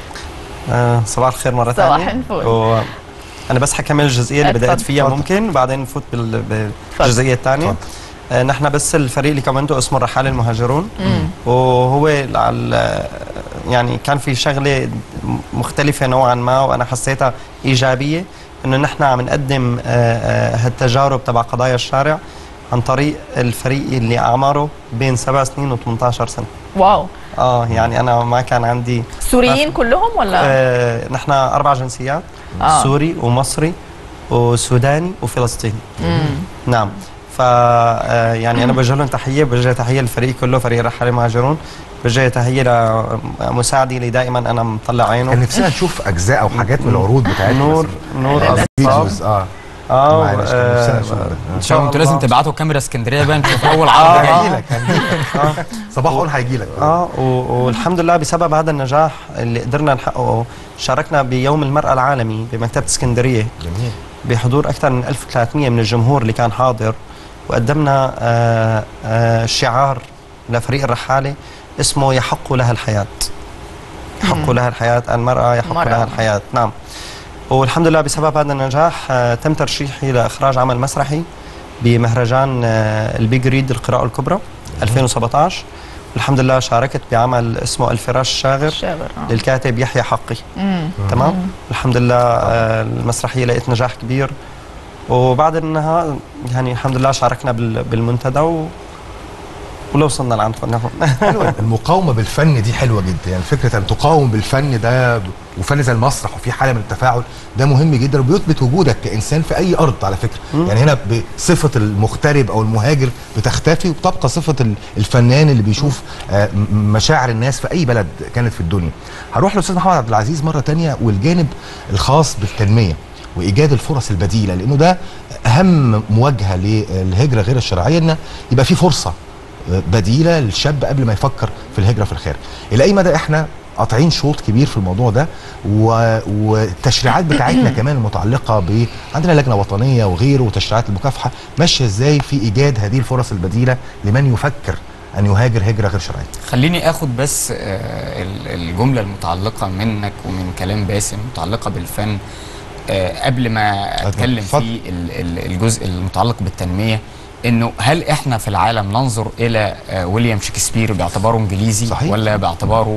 آه صباح الخير مرة صباح ثانية الفل. و... أنا بس حكمل الجزئية اللي بدأت اتفضل. فيها ممكن وبعدين نفوت بال... بالجزئية الثانية آه نحن بس الفريق اللي كونته اسمه الرحالة المهاجرون وهو على يعني كان في شغلة مختلفة نوعا ما وأنا حسيتها إيجابية إنه نحن عم نقدم آه، آه، هالتجارب تبع قضايا الشارع عن طريق الفريق اللي أعماره بين سبع سنين و18 سنة واو اه يعني انا ما كان عندي سوريين كلهم ولا آه نحن اربع جنسيات آه. آه. سوري ومصري وسوداني وفلسطيني مم. نعم ف آه، يعني انا بوجه لهم تحيه بوجه تحيه للفريق كله فريق رحاله المهاجرون بوجه تحيه لمساعدي اللي دائما انا مطلع عينه كان نفسنا نشوف اجزاء او حاجات من العروض بتاعتنا نور نور أصحاب. فيديوز اه اه معلش، كان آه، نفسنا نشوف ده. ان شاء الله انتوا لازم تبعتوا كاميرا اسكندريه بقى نشوف اول آه، عرض آه. جاي هيجيلك صباح قول هيجيلك اه و- والحمد لله بسبب هذا النجاح اللي قدرنا نحققه شاركنا بيوم المرأة العالمي بمكتبة اسكندرية جميل بحضور أكثر من 1300 من الجمهور اللي كان حاضر وقدمنا آه آه شعار لفريق الرحالة اسمه يحق لها الحياة يحق مم. لها الحياة المرأة يحق المرأة. لها الحياة نعم والحمد لله بسبب هذا النجاح آه تم ترشيحي لإخراج عمل مسرحي بمهرجان آه، البيج ريد القراءة الكبرى 2017 الحمد لله شاركت بعمل اسمه الفراش الشاغر الشاغر، آه. للكاتب يحيى حقي مم. تمام الحمد لله آه، المسرحية لقيت نجاح كبير وبعد انها يعني الحمد لله شاركنا بال- بالمنتدى و... ولو وصلنا لعندكم نحن حلوة. المقاومه بالفن دي حلوه جدا يعني فكره ان تقاوم بالفن ده وفن زي المسرح وفي حاله من التفاعل ده مهم جدا وبيثبت وجودك كانسان في اي ارض على فكره مم. يعني هنا بصفه المغترب او المهاجر بتختفي وبتبقى صفه ال- الفنان اللي بيشوف آه، م- مشاعر الناس في اي بلد كانت في الدنيا هروح للاستاذ محمد عبد العزيز مره تانية والجانب الخاص بالتنميه وايجاد الفرص البديله لانه ده اهم مواجهه للهجره غير الشرعيه ان يبقى في فرصه بديله للشاب قبل ما يفكر في الهجره في الخارج الى اي مدى احنا قاطعين شوط كبير في الموضوع ده و... والتشريعات بتاعتنا كمان المتعلقه ب عندنا لجنه وطنيه وغيره وتشريعات المكافحه ماشيه ازاي في ايجاد هذه الفرص البديله لمن يفكر ان يهاجر هجره غير شرعيه خليني اخد بس آه، ال- الجمله المتعلقه منك ومن كلام باسم متعلقه بالفن آه، قبل ما اتكلم في ال- ال- الجزء المتعلق بالتنميه انه هل احنا في العالم ننظر الى آه، ويليام شكسبير باعتباره انجليزي صحيح. ولا باعتباره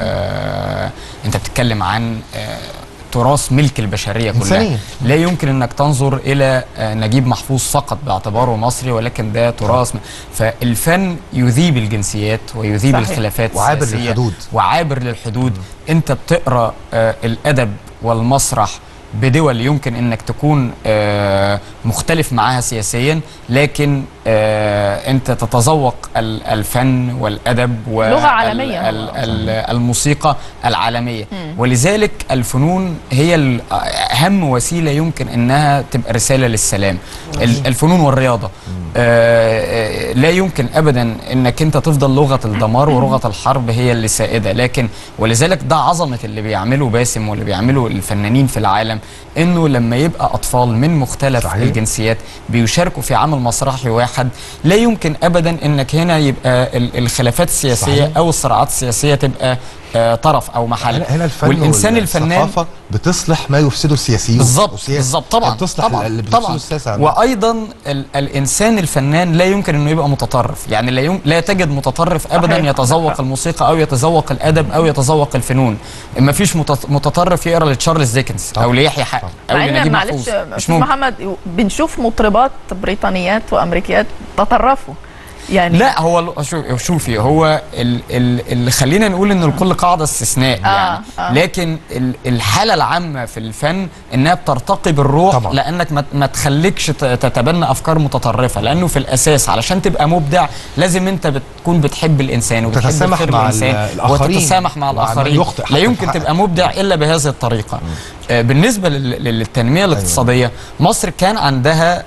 آه انت بتتكلم عن آه تراث ملك البشريه كلها إنسانية. لا يمكن انك تنظر الى آه، نجيب محفوظ فقط باعتباره مصري ولكن ده تراث م- فالفن يذيب الجنسيات ويذيب صحيح. الخلافات وعابر السياسية للحدود. وعابر للحدود انت بتقرا آه، الادب والمسرح بدول يمكن انك تكون آه، مختلف معاها سياسيا لكن آه، انت تتذوق ال- الفن والادب لغة عالمية. الموسيقى العالميه مم. ولذلك الفنون هي ال- اهم وسيله يمكن انها تبقى رساله للسلام ال- الفنون والرياضه آه، آه، لا يمكن ابدا انك انت تفضل لغه الدمار ولغه الحرب هي اللي سائده لكن ولذلك ده عظمه اللي بيعمله باسم واللي بيعمله الفنانين في العالم انه لما يبقى اطفال من مختلف صحيح. الجنسيات بيشاركوا في عمل مسرحي واحد لا يمكن ابدا انك هنا يبقى ال- الخلافات السياسيه صحيح. او الصراعات السياسيه تبقى آه، طرف او محل هنا هنا الفن والانسان الفنان والثقافة بتصلح ما يفسده السياسيون بالظبط والسياسة بالظبط طبعا بتصلح طبعا اللي بيفسده طبعا السياسه عندنا. وايضا ال الانسان الفنان لا يمكن انه يبقى متطرف يعني لا يم لا تجد متطرف ابدا صحيح. يتذوق الموسيقى او يتذوق الادب او يتذوق الفنون ما فيش متط- متطرف يقرا لتشارلز ديكنز او ليحيى حق او مع ان لنجيب معلش محفوظ مش استاذ ممكن محمد بنشوف مطربات بريطانيات وامريكيات تطرفوا يعني لا هو ال- شو- شوفي هو ال- ال- اللي خلينا نقول ان لكل قاعده استثناء آه، يعني آه. لكن ال- الحاله العامه في الفن انها بترتقي بالروح طبعاً. لانك ما- ما تخليكش ت- تتبنى افكار متطرفه لانه في الاساس علشان تبقى مبدع لازم انت بتكون بتحب الانسان وبتحب وتتسامح الخير مع للانسان ال- الآخرين. وتتسامح مع مع من الاخرين يخطئ لا حتى في يمكن حقك. تبقى مبدع الا بهذه الطريقه آه، بالنسبه لل- للتنميه الاقتصاديه مصر كان عندها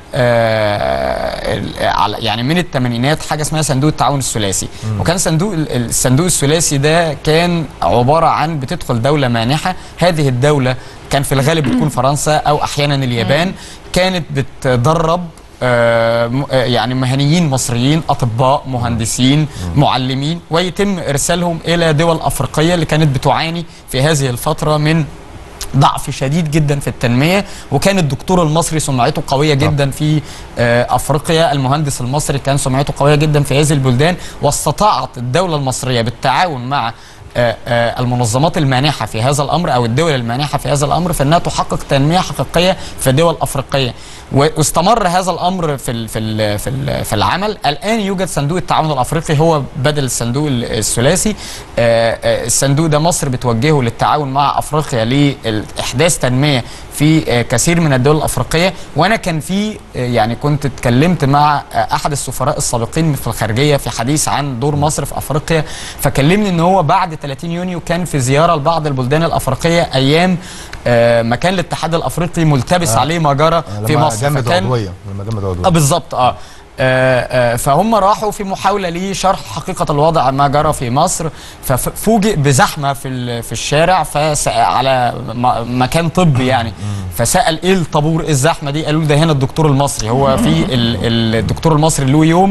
آه، ال- على- يعني من الثمانينات حاجه اسمها صندوق التعاون الثلاثي وكان صندوق ال- الصندوق الثلاثي ده كان عباره عن بتدخل دوله مانحه هذه الدوله كان في الغالب بتكون فرنسا او احيانا اليابان كانت بتدرب آه، م- آه، يعني مهنيين مصريين اطباء مهندسين معلمين ويتم ارسالهم الى دول افريقيه اللي كانت بتعاني في هذه الفتره من ضعف شديد جدا في التنميه وكان الدكتور المصري سمعته قويه جدا في آه، افريقيا المهندس المصري كان سمعته قويه جدا في هذه البلدان واستطاعت الدوله المصريه بالتعاون مع آه، آه، المنظمات المانحه في هذا الامر او الدول المانحه في هذا الامر في انها تحقق تنميه حقيقيه في الدول الافريقيه و- واستمر هذا الامر في ال في ال في, ال في العمل الان يوجد صندوق التعاون الافريقي هو بدل الصندوق ال- الثلاثي آه، آه، الصندوق ده مصر بتوجهه للتعاون مع افريقيا لاحداث تنميه في آه، كثير من الدول الافريقيه وانا كان في آه، يعني كنت اتكلمت مع آه، احد السفراء السابقين في الخارجيه في حديث عن دور مصر في افريقيا فكلمني ان هو بعد 30 يونيو كان في زياره لبعض البلدان الافريقيه ايام آه، ما كان الاتحاد الافريقي ملتبس آه. عليه ما جرى في لما مصر جمد فكان عضويه لما جمد عضويه اه بالظبط اه آه، آه، فهم راحوا في محاوله لشرح حقيقه الوضع ما جرى في مصر ففوجئ بزحمه في ال- في الشارع فسأل على م- مكان طبي يعني فسال ايه الطابور ايه الزحمه دي قالوا له ده هنا الدكتور المصري هو في ال- ال- الدكتور المصري له يوم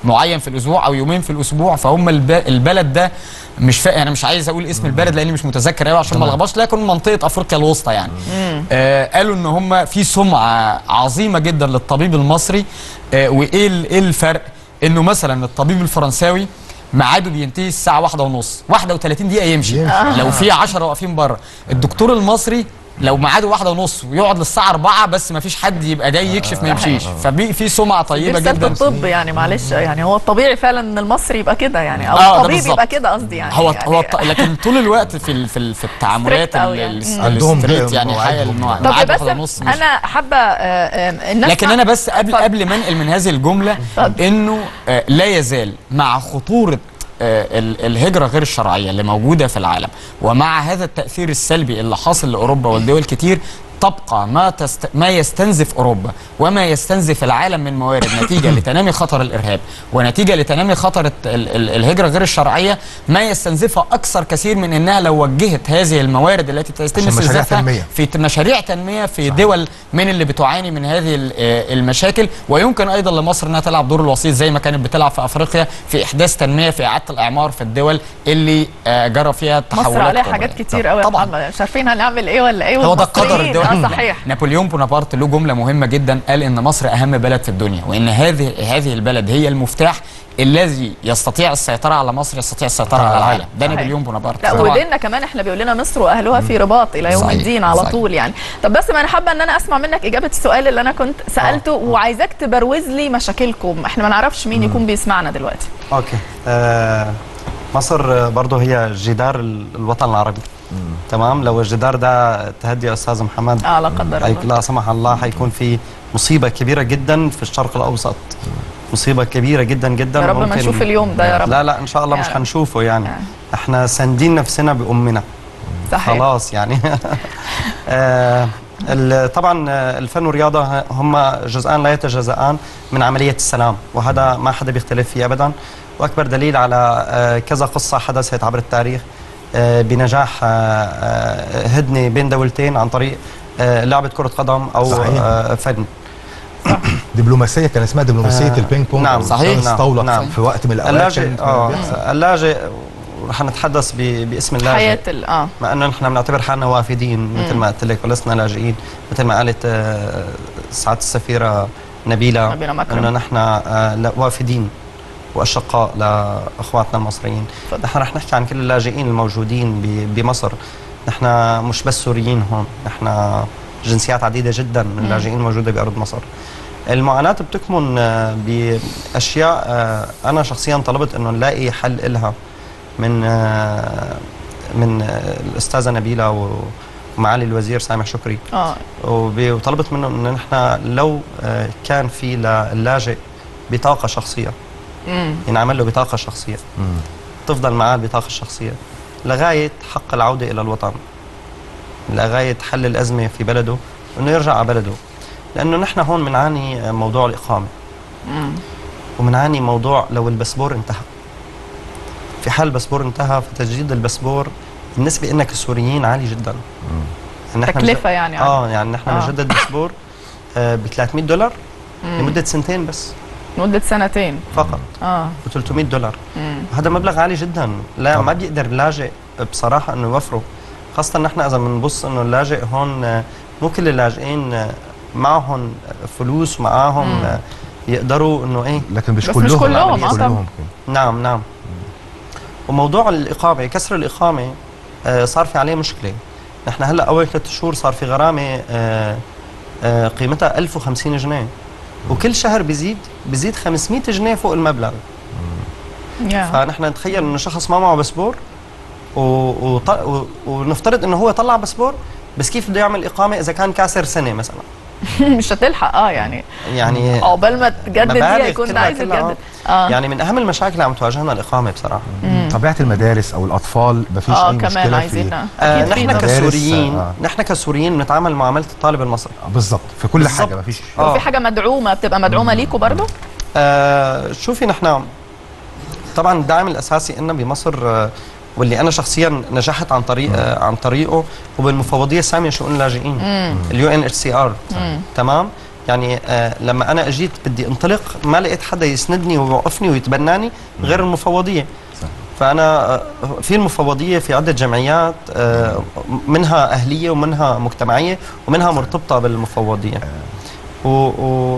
معين في الاسبوع او يومين في الاسبوع فهم الب... البلد ده مش فا... انا مش عايز اقول اسم البلد لاني مش متذكر قوي عشان ما لخبطش لكن منطقه افريقيا الوسطى يعني آه قالوا ان هم في سمعه عظيمه جدا للطبيب المصري آه وايه ال- ايه الفرق انه مثلا الطبيب الفرنساوي ميعاده بينتهي الساعه واحدة ونص واحدة وثلاثين دقيقه يمشي آه. لو في 10 واقفين بره الدكتور المصري لو ميعاده واحدة ونص ويقعد للساعه 4 بس ما فيش حد يبقى جاي يكشف ما يمشيش فبي في سمعه طيبه دي رسالة جدا الطب يعني معلش يعني هو الطبيعي فعلا ان المصري يبقى كده يعني او آه، ده الطبيب بالظبط. يبقى كده قصدي يعني هو يعني هو الط- لكن طول الوقت في ال- في ال- في التعاملات strict أوي ال- يعني. ال- مم. عندهم الستريت يعني مواعيد حاجه هم. المواعيد طب ميعاد بس واحدة ونص مش- انا حابه آه، آه، الناس لكن انا بس قبل قبل ما انقل من هذه الجمله انه آه، لا يزال مع خطوره آه، ال- الهجره غير الشرعيه اللي موجوده في العالم ومع هذا التاثير السلبي اللي حاصل لاوروبا والدول كتير تبقى ما تست... ما يستنزف اوروبا وما يستنزف العالم من موارد نتيجه لتنامي خطر الارهاب ونتيجه لتنامي خطر الت- ال... ال... الهجره غير الشرعيه ما يستنزفها اكثر كثير من انها لو وجهت هذه الموارد التي تتم عشان مشاريع استنزافها تنمية. في ت- مشاريع تنميه في دول من اللي بتعاني من هذه ال- آه، المشاكل ويمكن ايضا لمصر انها تلعب دور الوسيط زي ما كانت بتلعب في افريقيا في احداث تنميه في اعاده الاعمار في الدول اللي آه، جرى فيها تحولات مصر عليها كبرى. حاجات كتير قوي طبعا مش عارفين هنعمل ايه ولا ايه هو ده قدر والمصريين- الدول اه صحيح نابليون بونابرت له جمله مهمه جدا قال ان مصر اهم بلد في الدنيا وان هذه هذه البلد هي المفتاح الذي يستطيع السيطره على مصر يستطيع السيطره على العالم ده صحيح. نابليون بونابرت لا طبعاً. وديننا كمان احنا بيقول لنا مصر واهلها في رباط الى يوم صحيح، الدين على صحيح. طول يعني طب بس ما انا حابه ان انا اسمع منك اجابه السؤال اللي انا كنت سالته وعايزاك تبروز لي مشاكلكم احنا ما نعرفش مين يكون بيسمعنا دلوقتي اوكي آه مصر برضه هي جدار ال- الوطن العربي تمام لو الجدار ده تهدي يا استاذ محمد اه لا قدر هي- الله لا سمح الله حيكون في مصيبه كبيره جدا في الشرق الاوسط مصيبه كبيره جدا جدا يا رب ما ممكن- نشوف اليوم ده يا رب. لا لا ان شاء الله يا مش رب. هنشوفه يعني احنا ساندين نفسنا بامنا صحيح. خلاص يعني آه، ال- طبعا آه، الفن والرياضه هم جزءان لا يتجزأان من عمليه السلام وهذا ما حدا بيختلف فيه ابدا واكبر دليل على آه، كذا قصه حدثت عبر التاريخ آه، بنجاح آه، آه، هدنه بين دولتين عن طريق آه، لعبه كره قدم او صحيح. آه، فن دبلوماسيه كان اسمها دبلوماسيه آه، البينج بونج نعم أو صحيح تنس طاوله نعم. في وقت من الاوقات اللاجئ كان اه بيحصل. اللاجئ رح نتحدث ب- باسم اللاجئ حياه ال- اه مع انه نحن بنعتبر حالنا وافدين مثل ما قلت لك ولسنا لاجئين مثل ما قالت آه، سعاده السفيره نبيله نبيلة مكرم. انه نحن آه، لا- وافدين واشقاء لاخواتنا المصريين نحن رح نحكي عن كل اللاجئين الموجودين ب- بمصر نحن مش بس سوريين هون نحن جنسيات عديده جدا من مم. اللاجئين الموجوده بارض مصر المعاناه بتكمن آه، باشياء آه، انا شخصيا طلبت انه نلاقي حل لها من آه، من آه، الاستاذه نبيله و- ومعالي الوزير سامح شكري اه وب- وطلبت منه انه نحن لو آه، كان في للاجئ بطاقه شخصيه مم. ينعمل له بطاقه شخصيه تفضل معاه البطاقه الشخصيه لغايه حق العوده الى الوطن لغايه حل الازمه في بلده انه يرجع على بلده لانه نحن هون بنعاني موضوع الاقامه مم. وبنعاني موضوع لو الباسبور انتهى في حال الباسبور انتهى فتجديد الباسبور بالنسبه لنا كسوريين عالي جدا يعني نحن تكلفة نج- يعني اه عالية. يعني نحن آه. نجدد باسبور آه ب 300 دولار مم. لمده سنتين بس مده سنتين فقط اه ب 300 دولار مم. هذا مبلغ عالي جدا لا ما بيقدر اللاجئ بصراحه انه يوفره خاصه نحن اذا بنبص انه اللاجئ هون آه، مو كل اللاجئين آه، معهم فلوس ومعاهم مم. آه، يقدروا انه ايه لكن مش بس مش كلهم، كلهم، مش آه، طبعاً. كلهم نعم نعم وموضوع الاقامه كسر الاقامه آه، صار في عليه مشكله نحن هلا اول ثلاث شهور صار في غرامه آه، آه، قيمتها 1050 جنيه وكل شهر بيزيد بيزيد 500 جنيه فوق المبلغ يا. فنحن نتخيل انه شخص ما معه باسبور و... وط... و... ونفترض انه هو طلع باسبور بس كيف بده يعمل اقامه اذا كان كاسر سنه مثلا مش هتلحق اه يعني يعني عقبال ما تجدد مبالغ دي يكون كلها- عايز كلها يتجدد آه. اه يعني من اهم المشاكل اللي عم تواجهنا الاقامه بصراحه طبيعه المدارس او الاطفال مفيش آه، اي كمان مشكله عايزين- في آه أكيد نحن في مدارس، كسوريين آه. نحن كسوريين بنتعامل معامله الطالب المصري بالضبط في كل بالضبط. حاجه مفيش وفي حاجه مدعومه بتبقى مدعومه ليكوا برضو آه شوفي نحن طبعا الدعم الاساسي لنا بمصر آه واللي انا شخصيا نجحت عن طريق آه عن طريقه هو بالمفوضيه الساميه لشؤون اللاجئين مم. اليو ان اتش سي ار مم. تمام يعني آه لما انا اجيت بدي انطلق ما لقيت حدا يسندني ويوقفني ويتبناني غير المفوضيه فانا آه، في المفوضيه في عده جمعيات آه، منها اهليه ومنها مجتمعيه ومنها مرتبطه بالمفوضيه و, و...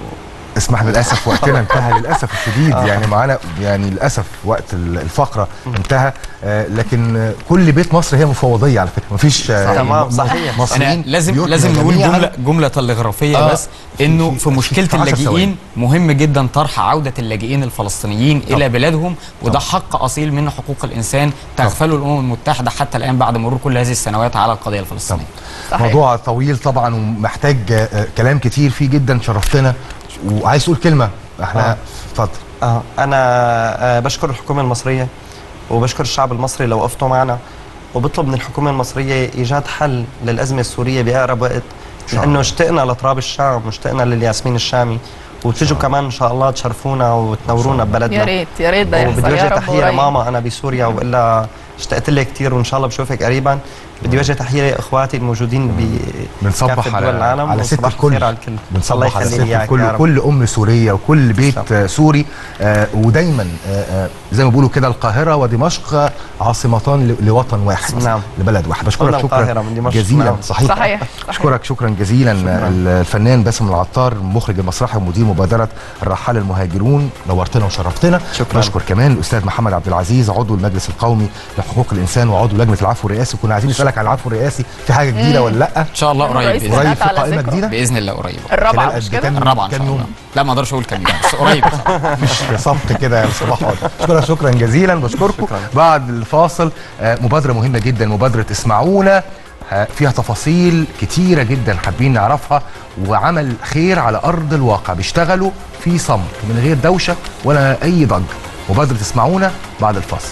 اسمح للاسف وقتنا انتهى للاسف الشديد آه. يعني معانا يعني للاسف وقت ال- الفقره انتهى آه، لكن آه، كل بيت مصر هي مفوضيه على فكره مفيش آه، تمام، م- صحيح. أنا مصريين لازم بيوتنا لازم نقول جميعاً جمله جمله تلغرافيه آه، بس انه في مشكله في عشر ثواني. اللاجئين مهم جدا طرح عوده اللاجئين الفلسطينيين الى بلادهم وده حق اصيل من حقوق الانسان تغفله الامم المتحده حتى الان بعد مرور كل هذه السنوات على القضيه الفلسطينيه موضوع طويل طبعا ومحتاج آه، آه، كلام كتير فيه جدا شرفتنا وعايز تقول كلمه احنا آه. اتفضل آه أنا آه بشكر الحكومة المصرية وبشكر الشعب المصري لو وقفتوا معنا وبطلب من الحكومة المصرية إيجاد حل للأزمة السورية بأقرب وقت لأنه اشتقنا لتراب الشام واشتقنا للياسمين الشامي وتجوا كمان إن شاء الله تشرفونا وتنورونا ببلدنا يا ريت يا ريت ده يحصل وبدي يا وجه رب تحية قريب. لماما أنا بسوريا وبقول لها اشتقت لك كثير وإن شاء الله بشوفك قريبا بدي وجه تحية لإخواتي الموجودين ب بنصبح كافة على دول العالم على ست وصباح الكل الخير على الكل الله بنصبح على ست يخليني إياك الكل يا رب. كل ام سوريه وكل بيت آه، سوري آه، ودايما آه، آه، زي ما بيقولوا كده القاهره ودمشق عاصمتان ل- لوطن واحد نعم. لبلد واحد بشكرك قلنا شكرا القاهرة من دمشق، جزيلا نعم. صحيح صحيح، اشكرك شكرا جزيلا الفنان باسم العطار المخرج المسرحي ومدير مبادره الرحاله المهاجرون نورتنا وشرفتنا شكرا. بشكر كمان الاستاذ محمد عبد العزيز عضو المجلس القومي لحقوق الانسان وعضو لجنه العفو الرئاسي كنا عايزين نسالك عن العفو الرئاسي في حاجه جديده مم. ولا لا ان شاء الله قريب رئيس بإذن قريب سنة في على قائمه ذكره. جديده باذن الله قريب الرابعة خلال مش قد كده؟ كام- الرابعه ان كام شاء يوم الله لا ما اقدرش اقول كام يوم بس قريب مش صفت كده يا صباح الخير. شكرا شكرا جزيلا بشكركم بعد الفاصل آه، مبادره مهمه جدا مبادره اسمعونا آه، فيها تفاصيل كتيره جدا حابين نعرفها وعمل خير على ارض الواقع بيشتغلوا في صمت من غير دوشه ولا اي ضجه مبادره اسمعونا بعد الفاصل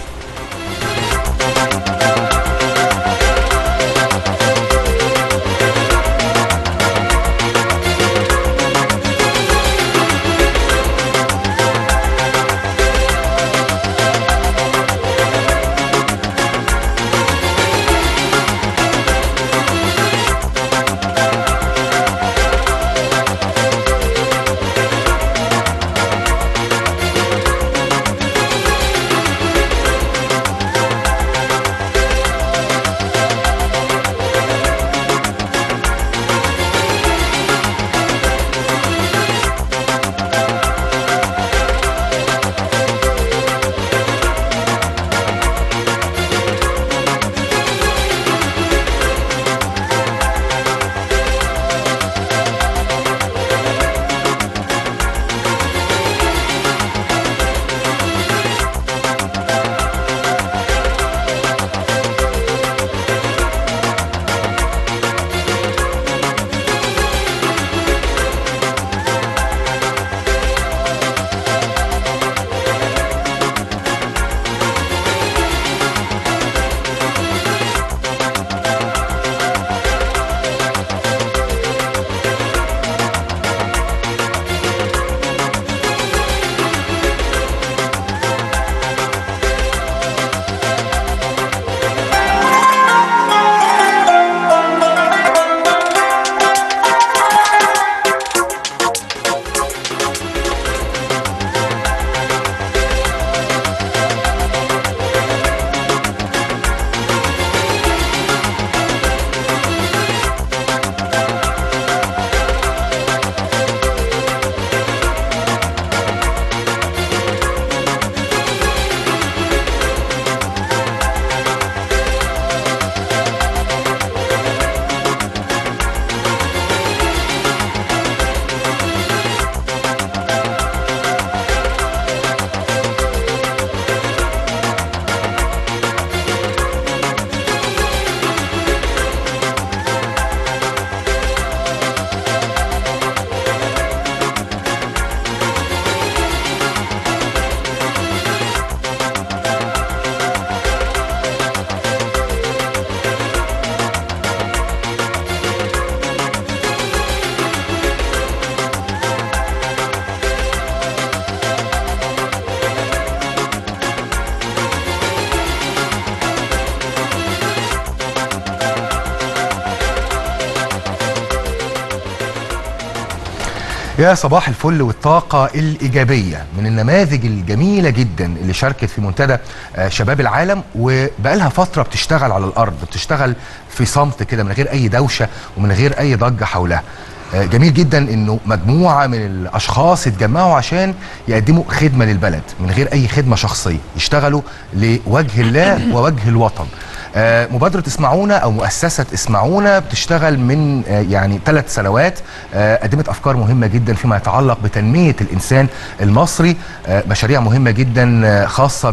يا صباح الفل والطاقة الإيجابية من النماذج الجميلة جدا اللي شاركت في منتدى آه، شباب العالم وبقالها فترة بتشتغل على الأرض بتشتغل في صمت كده من غير أي دوشة ومن غير أي ضجة حولها آه، جميل جدا انه مجموعه من الاشخاص اتجمعوا عشان يقدموا خدمه للبلد من غير اي خدمه شخصيه يشتغلوا لوجه الله ووجه الوطن آه، مبادرة اسمعونا أو مؤسسة اسمعونا بتشتغل من آه، يعني ثلاث سنوات آه، قدمت أفكار مهمة جدا فيما يتعلق بتنمية الإنسان المصري آه، مشاريع مهمة جدا آه، خاصة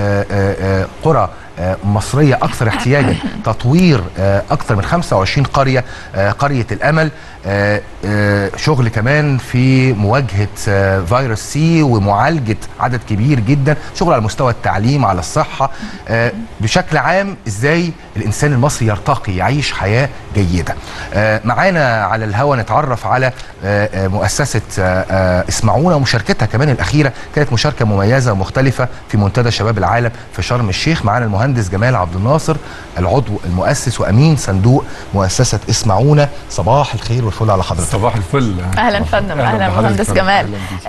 بقرى مصرية أكثر احتياجا تطوير آه، أكثر من 25 قرية آه، قرية الأمل آه، آه، شغل كمان في مواجهة آه، فيروس سي ومعالجة عدد كبير جدا شغل على مستوى التعليم على الصحة آه، بشكل عام ازاي الانسان المصري يرتقي يعيش حياة جيدة آه، معانا على الهوا نتعرف على آه، آه، مؤسسة آه، آه، اسمعونا ومشاركتها كمان الأخيرة كانت مشاركة مميزة ومختلفة في منتدى شباب العالم في شرم الشيخ معانا المهندس جمال عبد الناصر العضو المؤسس وأمين صندوق مؤسسة اسمعونا صباح الخير والفل على حضرتك صباح الفل اهلا فندم اهلا بحضرتك مهندس فندم. جمال أهلاً بيك.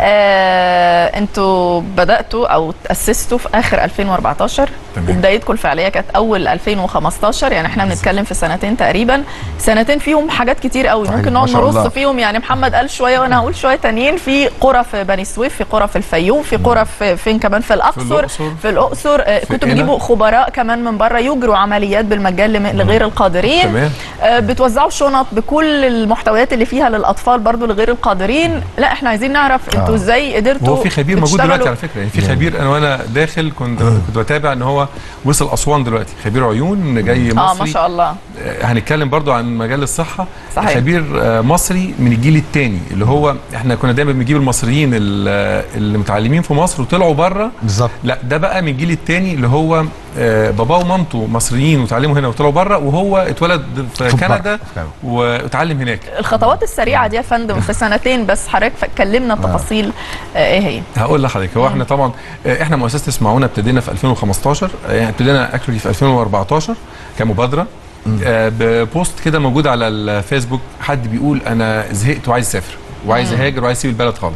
آه، انتوا بداتوا او تاسستوا في اخر 2014 تمام. وبدايتكم الفعليه كانت اول 2015 يعني احنا بنتكلم في سنتين تقريبا سنتين فيهم حاجات كتير قوي صحيح، ممكن ما نقعد شاء نرص الله. فيهم يعني محمد قال شويه وانا هقول شويه تانيين في قرى في بني سويف في قرى في الفيوم في قرى في فين كمان في الاقصر الأقصر. في الاقصر آه، في كنتوا قنا. بتجيبوا خبراء كمان من بره يجروا عمليات بالمجان لم- لغير القادرين تمام. آه، بتوزعوا شنط بكل المحتويات اللي فيها للاطفال برضو لغير القادرين لا احنا عايزين نعرف انتوا آه. ازاي قدرتوا هو في خبير موجود بتشتغلوا- دلوقتي على فكره يعني في خبير انا وانا داخل كنت كنت بتابع ان هو وصل اسوان دلوقتي خبير عيون جاي مصري اه ما شاء الله آه، هنتكلم برضو عن مجال الصحه صحيح. خبير آه، مصري من الجيل الثاني اللي هو احنا كنا دايما بنجيب المصريين ال- اللي متعلمين في مصر وطلعوا بره بالظبط لا ده بقى من الجيل الثاني اللي هو آه، باباه ومامته مصريين وتعلموا هنا وطلعوا بره وهو اتولد في في كندا بره. واتعلم هناك الخطوات السريعه دي يا فندم في سنتين بس حضرتك اتكلمنا تفاصيل آه، ايه هي هقول لحضرتك هو احنا طبعا آه، احنا مؤسسه اسمعونا ابتدينا في 2015 آه، يعني ابتدينا اكشولي في 2014 كمبادره آه، ببوست كده موجود على الفيسبوك حد بيقول انا زهقت وعايز اسافر وعايز مم. اهاجر وعايز اسيب البلد خالص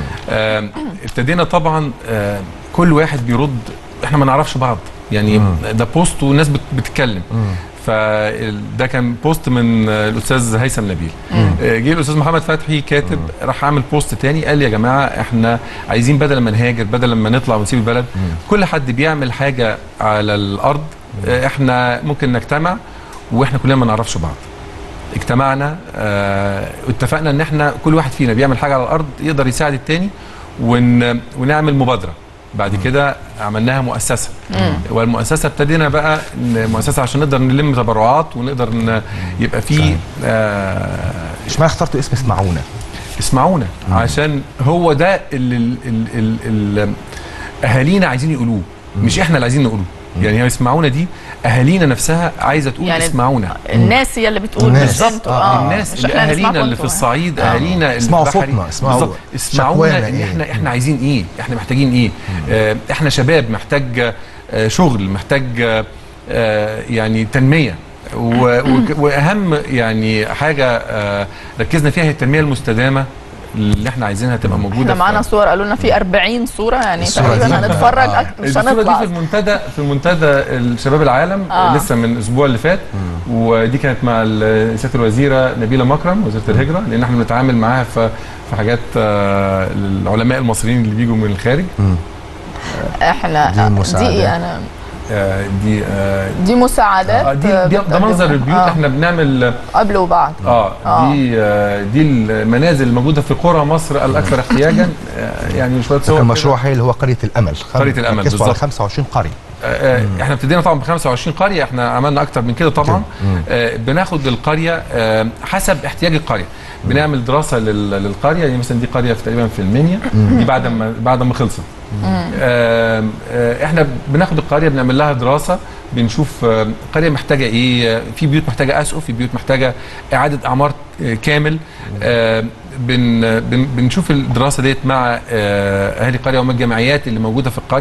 آه، ابتدينا طبعا آه، كل واحد بيرد احنا ما نعرفش بعض يعني ده بوست والناس بت- بتتكلم فده كان بوست من آه، الاستاذ هيثم نبيل آه، جه الاستاذ محمد فتحي كاتب راح عامل بوست تاني قال يا جماعه احنا عايزين بدل ما نهاجر بدل ما نطلع ونسيب البلد كل حد بيعمل حاجه على الارض آه، احنا ممكن نجتمع واحنا كلنا ما نعرفش بعض اجتمعنا آه، اتفقنا ان احنا كل واحد فينا بيعمل حاجه على الارض يقدر يساعد التاني ون ونعمل مبادره بعد كده عملناها مؤسسه مم. والمؤسسه ابتدينا بقى إن مؤسسه عشان نقدر نلم تبرعات ونقدر ن- يبقى في آه اشمعنى اخترتوا اسم اسمعونا اسمعونا عشان هو ده اللي ال ال ال ال اهالينا عايزين يقولوه مش احنا اللي عايزين نقوله يعني هي اسمعونا دي اهالينا نفسها عايزه تقول يعني اسمعونا الناس هي اللي بتقول الناس. مش انتوا آه. الناس مش اللي احنا اهالينا نسمعكم اللي في انتوا. الصعيد آه. اهالينا اللي اسمعوا في البحري. صوتنا، اسمعوا بالظبط. اسمعونا شكوانا ان إيه؟ احنا احنا عايزين ايه احنا محتاجين ايه آه احنا شباب محتاج آه شغل محتاج آه آه يعني تنميه و- وك- واهم يعني حاجه آه ركزنا فيها هي التنميه المستدامه اللي احنا عايزينها تبقى موجوده احنا في- معانا صور قالوا لنا في 40 صوره يعني الصورة تقريبا دي- هنتفرج آه. أكتر مش الصورة دي هنطلع في المنتدى في المنتدى الشباب العالم آه. آه. لسه من الاسبوع اللي فات ودي كانت مع ال- سياده الوزيره نبيله مكرم وزيره الهجره لان احنا بنتعامل معاها في في حاجات آه، العلماء المصريين اللي بيجوا من الخارج احنا دي دي مساعدات. ايه انا آه، دي آه، دي مساعدات آه، دي, دي ده منظر البيوت آه. احنا بنعمل قبل وبعد اه آه. دي آه، دي المنازل الموجوده في قرى مصر الاكثر احتياجا آه، يعني شويه صور كان كده. مشروع هي اللي هو قريه الامل قرية الأمل، ركزتوا على بالظبط. 25 قريه آه، آه، احنا ابتدينا طبعا ب 25 قريه احنا عملنا اكتر من كده طبعا مم. آه، بناخد القريه آه، حسب احتياج القريه بنعمل دراسه لل- للقريه يعني مثلا دي قريه في تقريبا في المنيا مم. دي بعد ما بعد ما خلصت آه، آه، احنا بناخد القريه بنعمل لها دراسه بنشوف آه، القريه محتاجه ايه آه، في بيوت محتاجه اسقف في بيوت محتاجه اعاده اعمار آه، كامل آه، بن بن بنشوف الدراسه ديت مع آه، اهالي القريه ومع الجمعيات اللي موجوده في القريه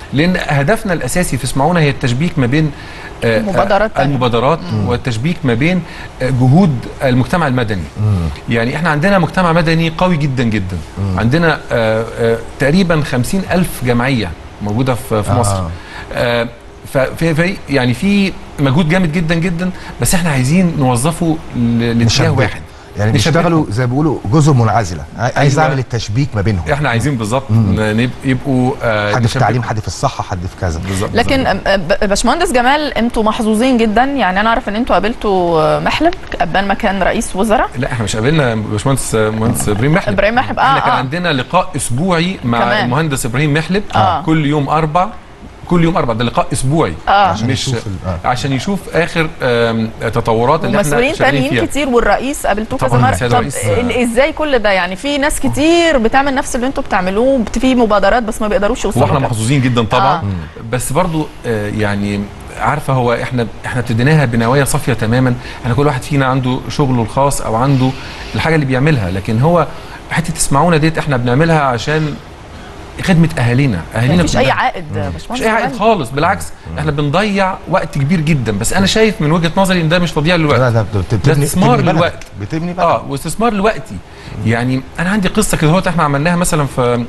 لان هدفنا الاساسي في اسمعونا هي التشبيك ما بين آه، المبادرات آه، المبادرات والتشبيك ما بين آه، جهود المجتمع المدني يعني احنا عندنا مجتمع مدني قوي جدا جدا عندنا آه، آه، تقريبا خمسين ألف جمعية موجودة في في آه. مصر آه، ففي في يعني في مجهود جامد جدا جدا بس احنا عايزين نوظفه ل- لاتجاه نشبك. واحد يعني نشبكهم. بيشتغلوا زي ما بيقولوا جزر منعزله عاي- عايز أيوة. اعمل التشبيك ما بينهم احنا عايزين بالظبط ن- نب- يبقوا آه، حد في نشبك. التعليم حد في الصحه حد في كذا بالظبط لكن أم- ب- باشمهندس جمال انتوا محظوظين جدا يعني انا اعرف ان انتوا قابلتوا محلب قبل ما كان رئيس وزراء لا احنا مش قابلنا باشمهندس مهندس ابراهيم محلب ابراهيم محلب اه, احنا كان آه. عندنا لقاء اسبوعي مع كمان. المهندس ابراهيم محلب آه. كل يوم اربع كل يوم اربع ده لقاء اسبوعي آه. عشان عشان مش يشوف ال- آه. عشان يشوف اخر آم، تطورات اللي احنا ومسؤولين شغالين تانيين فيها كتير والرئيس قابلتوه كذا طبعاً مره السيد طب الرئيس، ال- ازاي كل ده يعني في ناس كتير بتعمل نفس اللي انتوا بتعملوه بت- في مبادرات بس ما بيقدروش يوصلوا واحنا كده. محظوظين جدا طبعا آه. آه. بس برضو آه، يعني عارفه هو احنا احنا ابتديناها بنوايا صافيه تماما احنا كل واحد فينا عنده شغله الخاص او عنده الحاجه اللي بيعملها لكن هو حته تسمعونا ديت احنا بنعملها عشان خدمه اهالينا اهالينا مفيش اي كلها. عائد باشمهندس مش اي عائد جمال. خالص بالعكس احنا بنضيع وقت كبير جدا بس انا شايف من وجهه نظري ان ده مش تضييع للوقت لا، ده ده بتبني- استثمار بتبني بلد. للوقت بتبني بلد. اه واستثمار لوقتي يعني انا عندي قصه كده هوت احنا عملناها مثلا في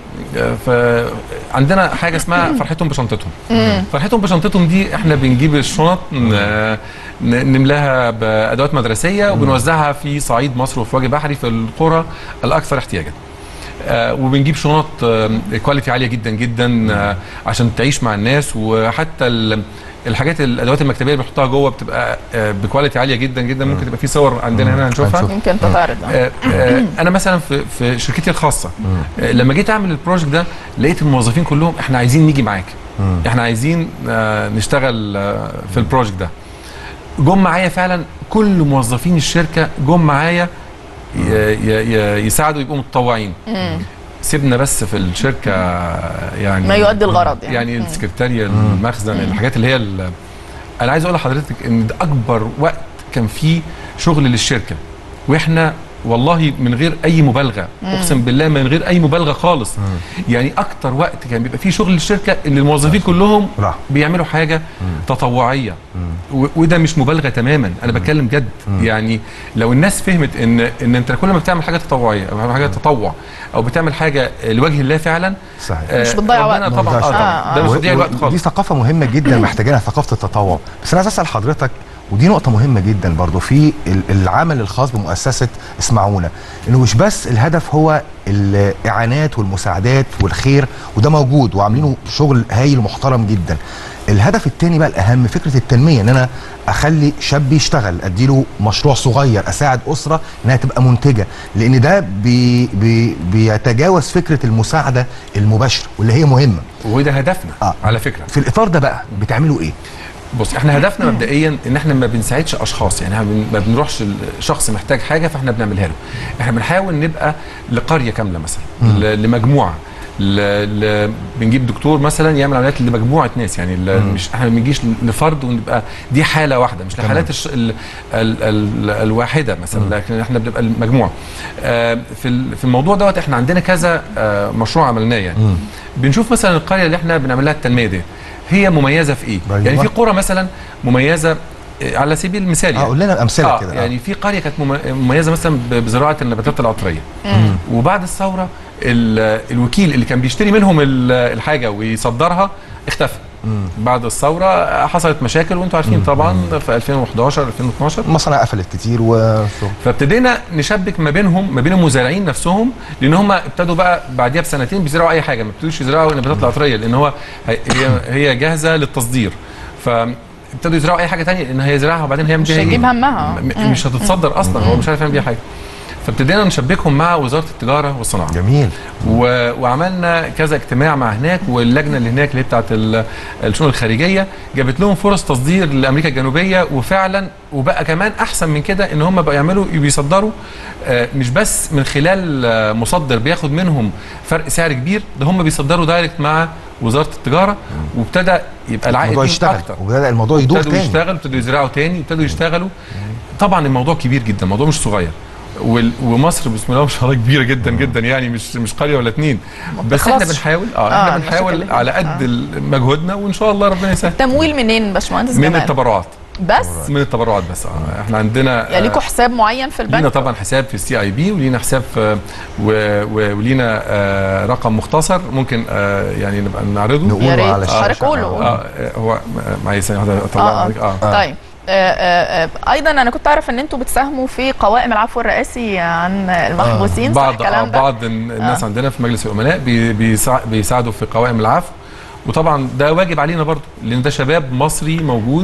في عندنا حاجه اسمها فرحتهم بشنطتهم مم. فرحتهم بشنطتهم دي احنا بنجيب الشنط ن- ن- نملاها بادوات مدرسيه وبنوزعها في صعيد مصر وفي وجه بحري في القرى الاكثر احتياجا آه، وبنجيب شنط آه، كواليتي عاليه جدا جدا آه، عشان تعيش مع الناس وحتى ال- الحاجات الادوات المكتبيه اللي بنحطها جوه بتبقى آه، بكواليتي عاليه جدا جدا ممكن تبقى في صور عندنا هنا هنشوفها يمكن تتعرض آه. آه، آه، انا مثلا في في شركتي الخاصه آه، لما جيت اعمل البروجكت ده لقيت الموظفين كلهم احنا عايزين نيجي معاك احنا عايزين آه، نشتغل آه، في البروجكت ده جم معايا فعلا كل موظفين الشركه جم معايا ي- ي- ي- يساعدوا يبقوا متطوعين مم. سيبنا بس في الشركه يعني ما يؤدي الغرض يعني. يعني السكرتاريه المخزن الحاجات اللي هي ال- انا عايز اقول لحضرتك ان ده اكبر وقت كان فيه شغل للشركه واحنا والله من غير اي مبالغه مم. اقسم بالله من غير اي مبالغه خالص يعني اكتر وقت كان بيبقى فيه شغل للشركه ان الموظفين كلهم بيعملوا حاجه تطوعيه و- وده مش مبالغه تماما انا بتكلم جد يعني لو الناس فهمت ان ان انت كل ما بتعمل حاجه تطوعيه او بتعمل حاجه تطوع او بتعمل حاجه لوجه الله فعلا صحيح آه، مش بتضيع ربنا وقت. طبعا ما اه بتضيعش طبعا ده مش و- بتضيع و- الوقت خالص دي ثقافه مهمه جدا محتاجينها ثقافه التطوع بس انا عايز اسال حضرتك ودي نقطة مهمة جدا برضو في ال- العمل الخاص بمؤسسة اسمعونا انه مش بس الهدف هو الاعانات والمساعدات والخير وده موجود وعاملينه شغل هايل ومحترم جدا الهدف التاني بقى الاهم فكرة التنمية ان انا اخلي شاب يشتغل اديله مشروع صغير اساعد اسرة انها تبقى منتجة لان ده بي بي بيتجاوز فكرة المساعدة المباشرة واللي هي مهمة وده هدفنا آه. على فكره في الاطار ده بقى بتعملوا ايه بص احنا هدفنا مبدئيا ان احنا ما بنساعدش اشخاص يعني احنا بن- ما بنروحش الشخص محتاج حاجه فاحنا بنعملها له احنا بنحاول نبقى لقريه كامله مثلا مم. ل- لمجموعه ل... ل... بنجيب دكتور مثلا يعمل عمليات لمجموعه ناس يعني ل... مم. مش احنا ما بنجيش لفرد ونبقى دي حاله واحده مش لحالات الش... ال... ال... ال... الواحده مثلا لكن احنا بنبقى المجموعه آه في ال... في الموضوع دوت احنا عندنا كذا آه مشروع عملناه يعني مم. بنشوف مثلا القريه اللي احنا بنعمل لها التنميه دي هي مميزه في ايه؟ أيوة. يعني في قرى مثلا مميزه آه، على سبيل المثال يعني قول لنا أمثلة آه كده، آه. يعني في قريه كانت مم- مميزه مثلا ب- بزراعه النباتات العطريه مم. وبعد الثوره ال- الوكيل اللي كان بيشتري منهم ال- الحاجه ويصدرها اختفى بعد الثوره حصلت مشاكل وانتم عارفين طبعا في 2011 2012 مصانع قفلت كتير و فابتدينا نشبك ما بينهم ما بين المزارعين نفسهم لان هم ابتدوا بقى بعديها بسنتين بيزرعوا اي حاجه ما ابتدوش يزرعوا النباتات العطريه لان هو هي هي- هي جاهزه للتصدير فابتدوا يزرعوا اي حاجه تانية لان هيزرعها وبعدين هيعمل مش بيها هيجيب ايه همها م- مش هتتصدر اصلا هو مش عارف يعمل بيها حاجه فابتدينا نشبكهم مع وزاره التجاره والصناعه جميل و... وعملنا كذا اجتماع مع هناك واللجنه اللي هناك اللي هي بتاعت ال- الشؤون الخارجيه جابت لهم فرص تصدير لامريكا الجنوبيه وفعلا وبقى كمان احسن من كده ان هم بقوا يعملوا بيصدروا آه، مش بس من خلال آه، مصدر بياخد منهم فرق سعر كبير ده هم بيصدروا دايركت مع وزاره التجاره وابتدى يبقى العائد الموضوع ليهم يشتغل اكتر وبدا الموضوع يدور ابتدوا تاني يشتغلوا ابتدوا يزرعوا تاني ابتدوا يشتغلوا طبعا الموضوع كبير جدا الموضوع مش صغير وال- ومصر بسم الله ما شاء الله كبيره جدا جدا يعني مش مش قريه ولا اتنين بس احنا بتخلصش. بنحاول اه آه، احنا المشاكل بنحاول اللي على فيها. قد ال- مجهودنا وان شاء الله ربنا يسهل تمويل منين باشمهندس من جمال؟ التبرعات بس من التبرعات بس اه احنا عندنا يعني ليكوا آه، حساب معين في لينا البنك طبعا حساب في السي اي بي ولينا حساب في و- و- ولينا آه، رقم مختصر ممكن آه، يعني نبقى نعرضه نقوله يا ريت. على الشاشة. حضرتك قوله، قوله. اه آه، هو معلش ثانيه واحده اطلع اه عليك. اه طيب آه، آه، آه، ايضا انا كنت اعرف ان انتوا بتساهموا في قوائم العفو الرئاسي عن المحبوسين صح بعض آه الكلام ده؟ بعض الناس آه. عندنا في مجلس الامناء بي- بيسا- بيساعدوا في قوائم العفو وطبعا ده واجب علينا برضو لان ده شباب مصري موجود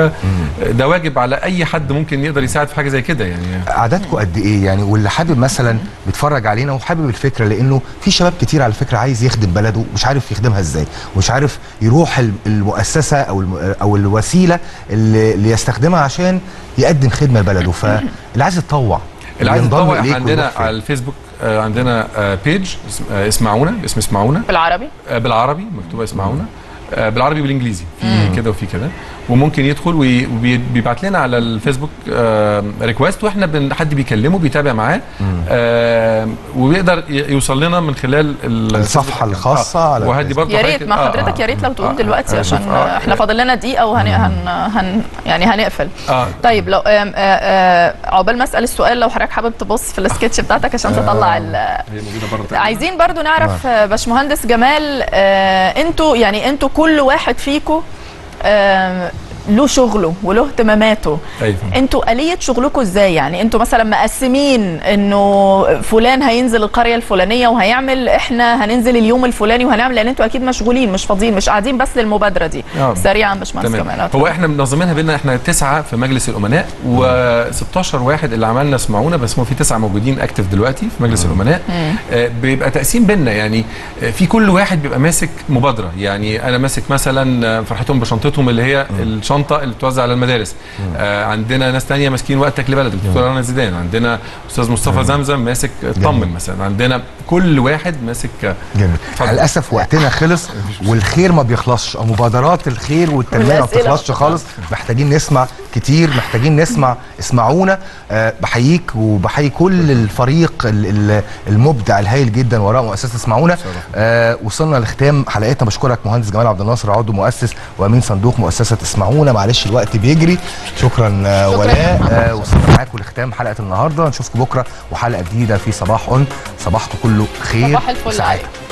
وده واجب على اي حد ممكن يقدر يساعد في حاجه زي كده يعني عددكم قد ايه يعني واللي حابب مثلا بيتفرج علينا وحابب الفكره لانه في شباب كتير على فكره عايز يخدم بلده مش عارف يخدمها ازاي ومش عارف يروح ال- المؤسسه او الم- او الوسيله اللي, اللي يستخدمها عشان يقدم خدمه لبلده فاللي عايز يتطوع اللي عايز ينضم يتطوع احنا إليكم عندنا ويروح فين؟ على الفيسبوك آه، عندنا آه، بيج اسم- آه، اسمعونا اسم اسمعونا بالعربي آه، بالعربي مكتوبه اسمعونا آه، بالعربي والانجليزي مم. في كده وفي كده وممكن يدخل وي- وبيبعت لنا على الفيسبوك ريكوست واحنا بن- حد بيكلمه بيتابع معاه آه، وبيقدر ي- يوصل لنا من خلال ال- الصفحه الخاصه على وهدي برضه يا ريت حضرتك- ما آه، حضرتك آه. يا ريت لو تقول آه، دلوقتي آه، عشان شوف، آه، احنا فاضل لنا دقيقه وهن هن هن يعني هنقفل اه طيب لو آم، آه، آه، عقبال ما اسال السؤال لو حضرتك حابب تبص في السكتش بتاعتك عشان تطلع ال- هي موجوده بره تقريباً. عايزين برضو نعرف آه، باشمهندس جمال آه، انتوا يعني انتوا كل واحد فيكم آه، له شغله وله اهتماماته ايوه انتوا آلية شغلكم ازاي يعني انتوا مثلا مقسمين انه فلان هينزل القرية الفلانية وهيعمل احنا هننزل اليوم الفلاني وهنعمل لان انتوا اكيد مشغولين مش فاضيين مش قاعدين بس للمبادرة دي آه. سريعا باشمهندس تمام جمال هو احنا منظمينها بينا احنا تسعه في مجلس الامناء و16 واحد اللي عملنا اسمعونا بس هو في تسعه موجودين اكتف دلوقتي في مجلس الامناء آه، بيبقى تقسيم بينا يعني آه، في كل واحد بيبقى ماسك مبادره يعني انا ماسك مثلا آه، فرحتهم بشنطتهم اللي هي الشنطه اللي بتوزع على المدارس آه، عندنا ناس تانية ماسكين وقتك لبلدك دكتور رنا زيدان عندنا استاذ مصطفى زمزم ماسك اطمن مثلا عندنا كل واحد ماسك جميل للاسف وقتنا خلص والخير ما بيخلصش او مبادرات الخير والتنميه ما والأسئلة. بتخلصش خالص محتاجين نسمع كتير محتاجين نسمع اسمعونا آه بحييك وبحيي كل الفريق ال- ال- المبدع الهائل جدا وراء مؤسسه اسمعونا آه وصلنا لختام حلقتنا بشكرك مهندس جمال عبد الناصر عضو مؤسس وامين صندوق مؤسسه اسمعونا معلش الوقت بيجري شكرا آه شكراً. ولاء آه وصلنا معاكم لختام حلقه النهارده نشوفكم بكره وحلقه جديده في صباح اون صباحكم كله خير صباح الفل وسعاده عليك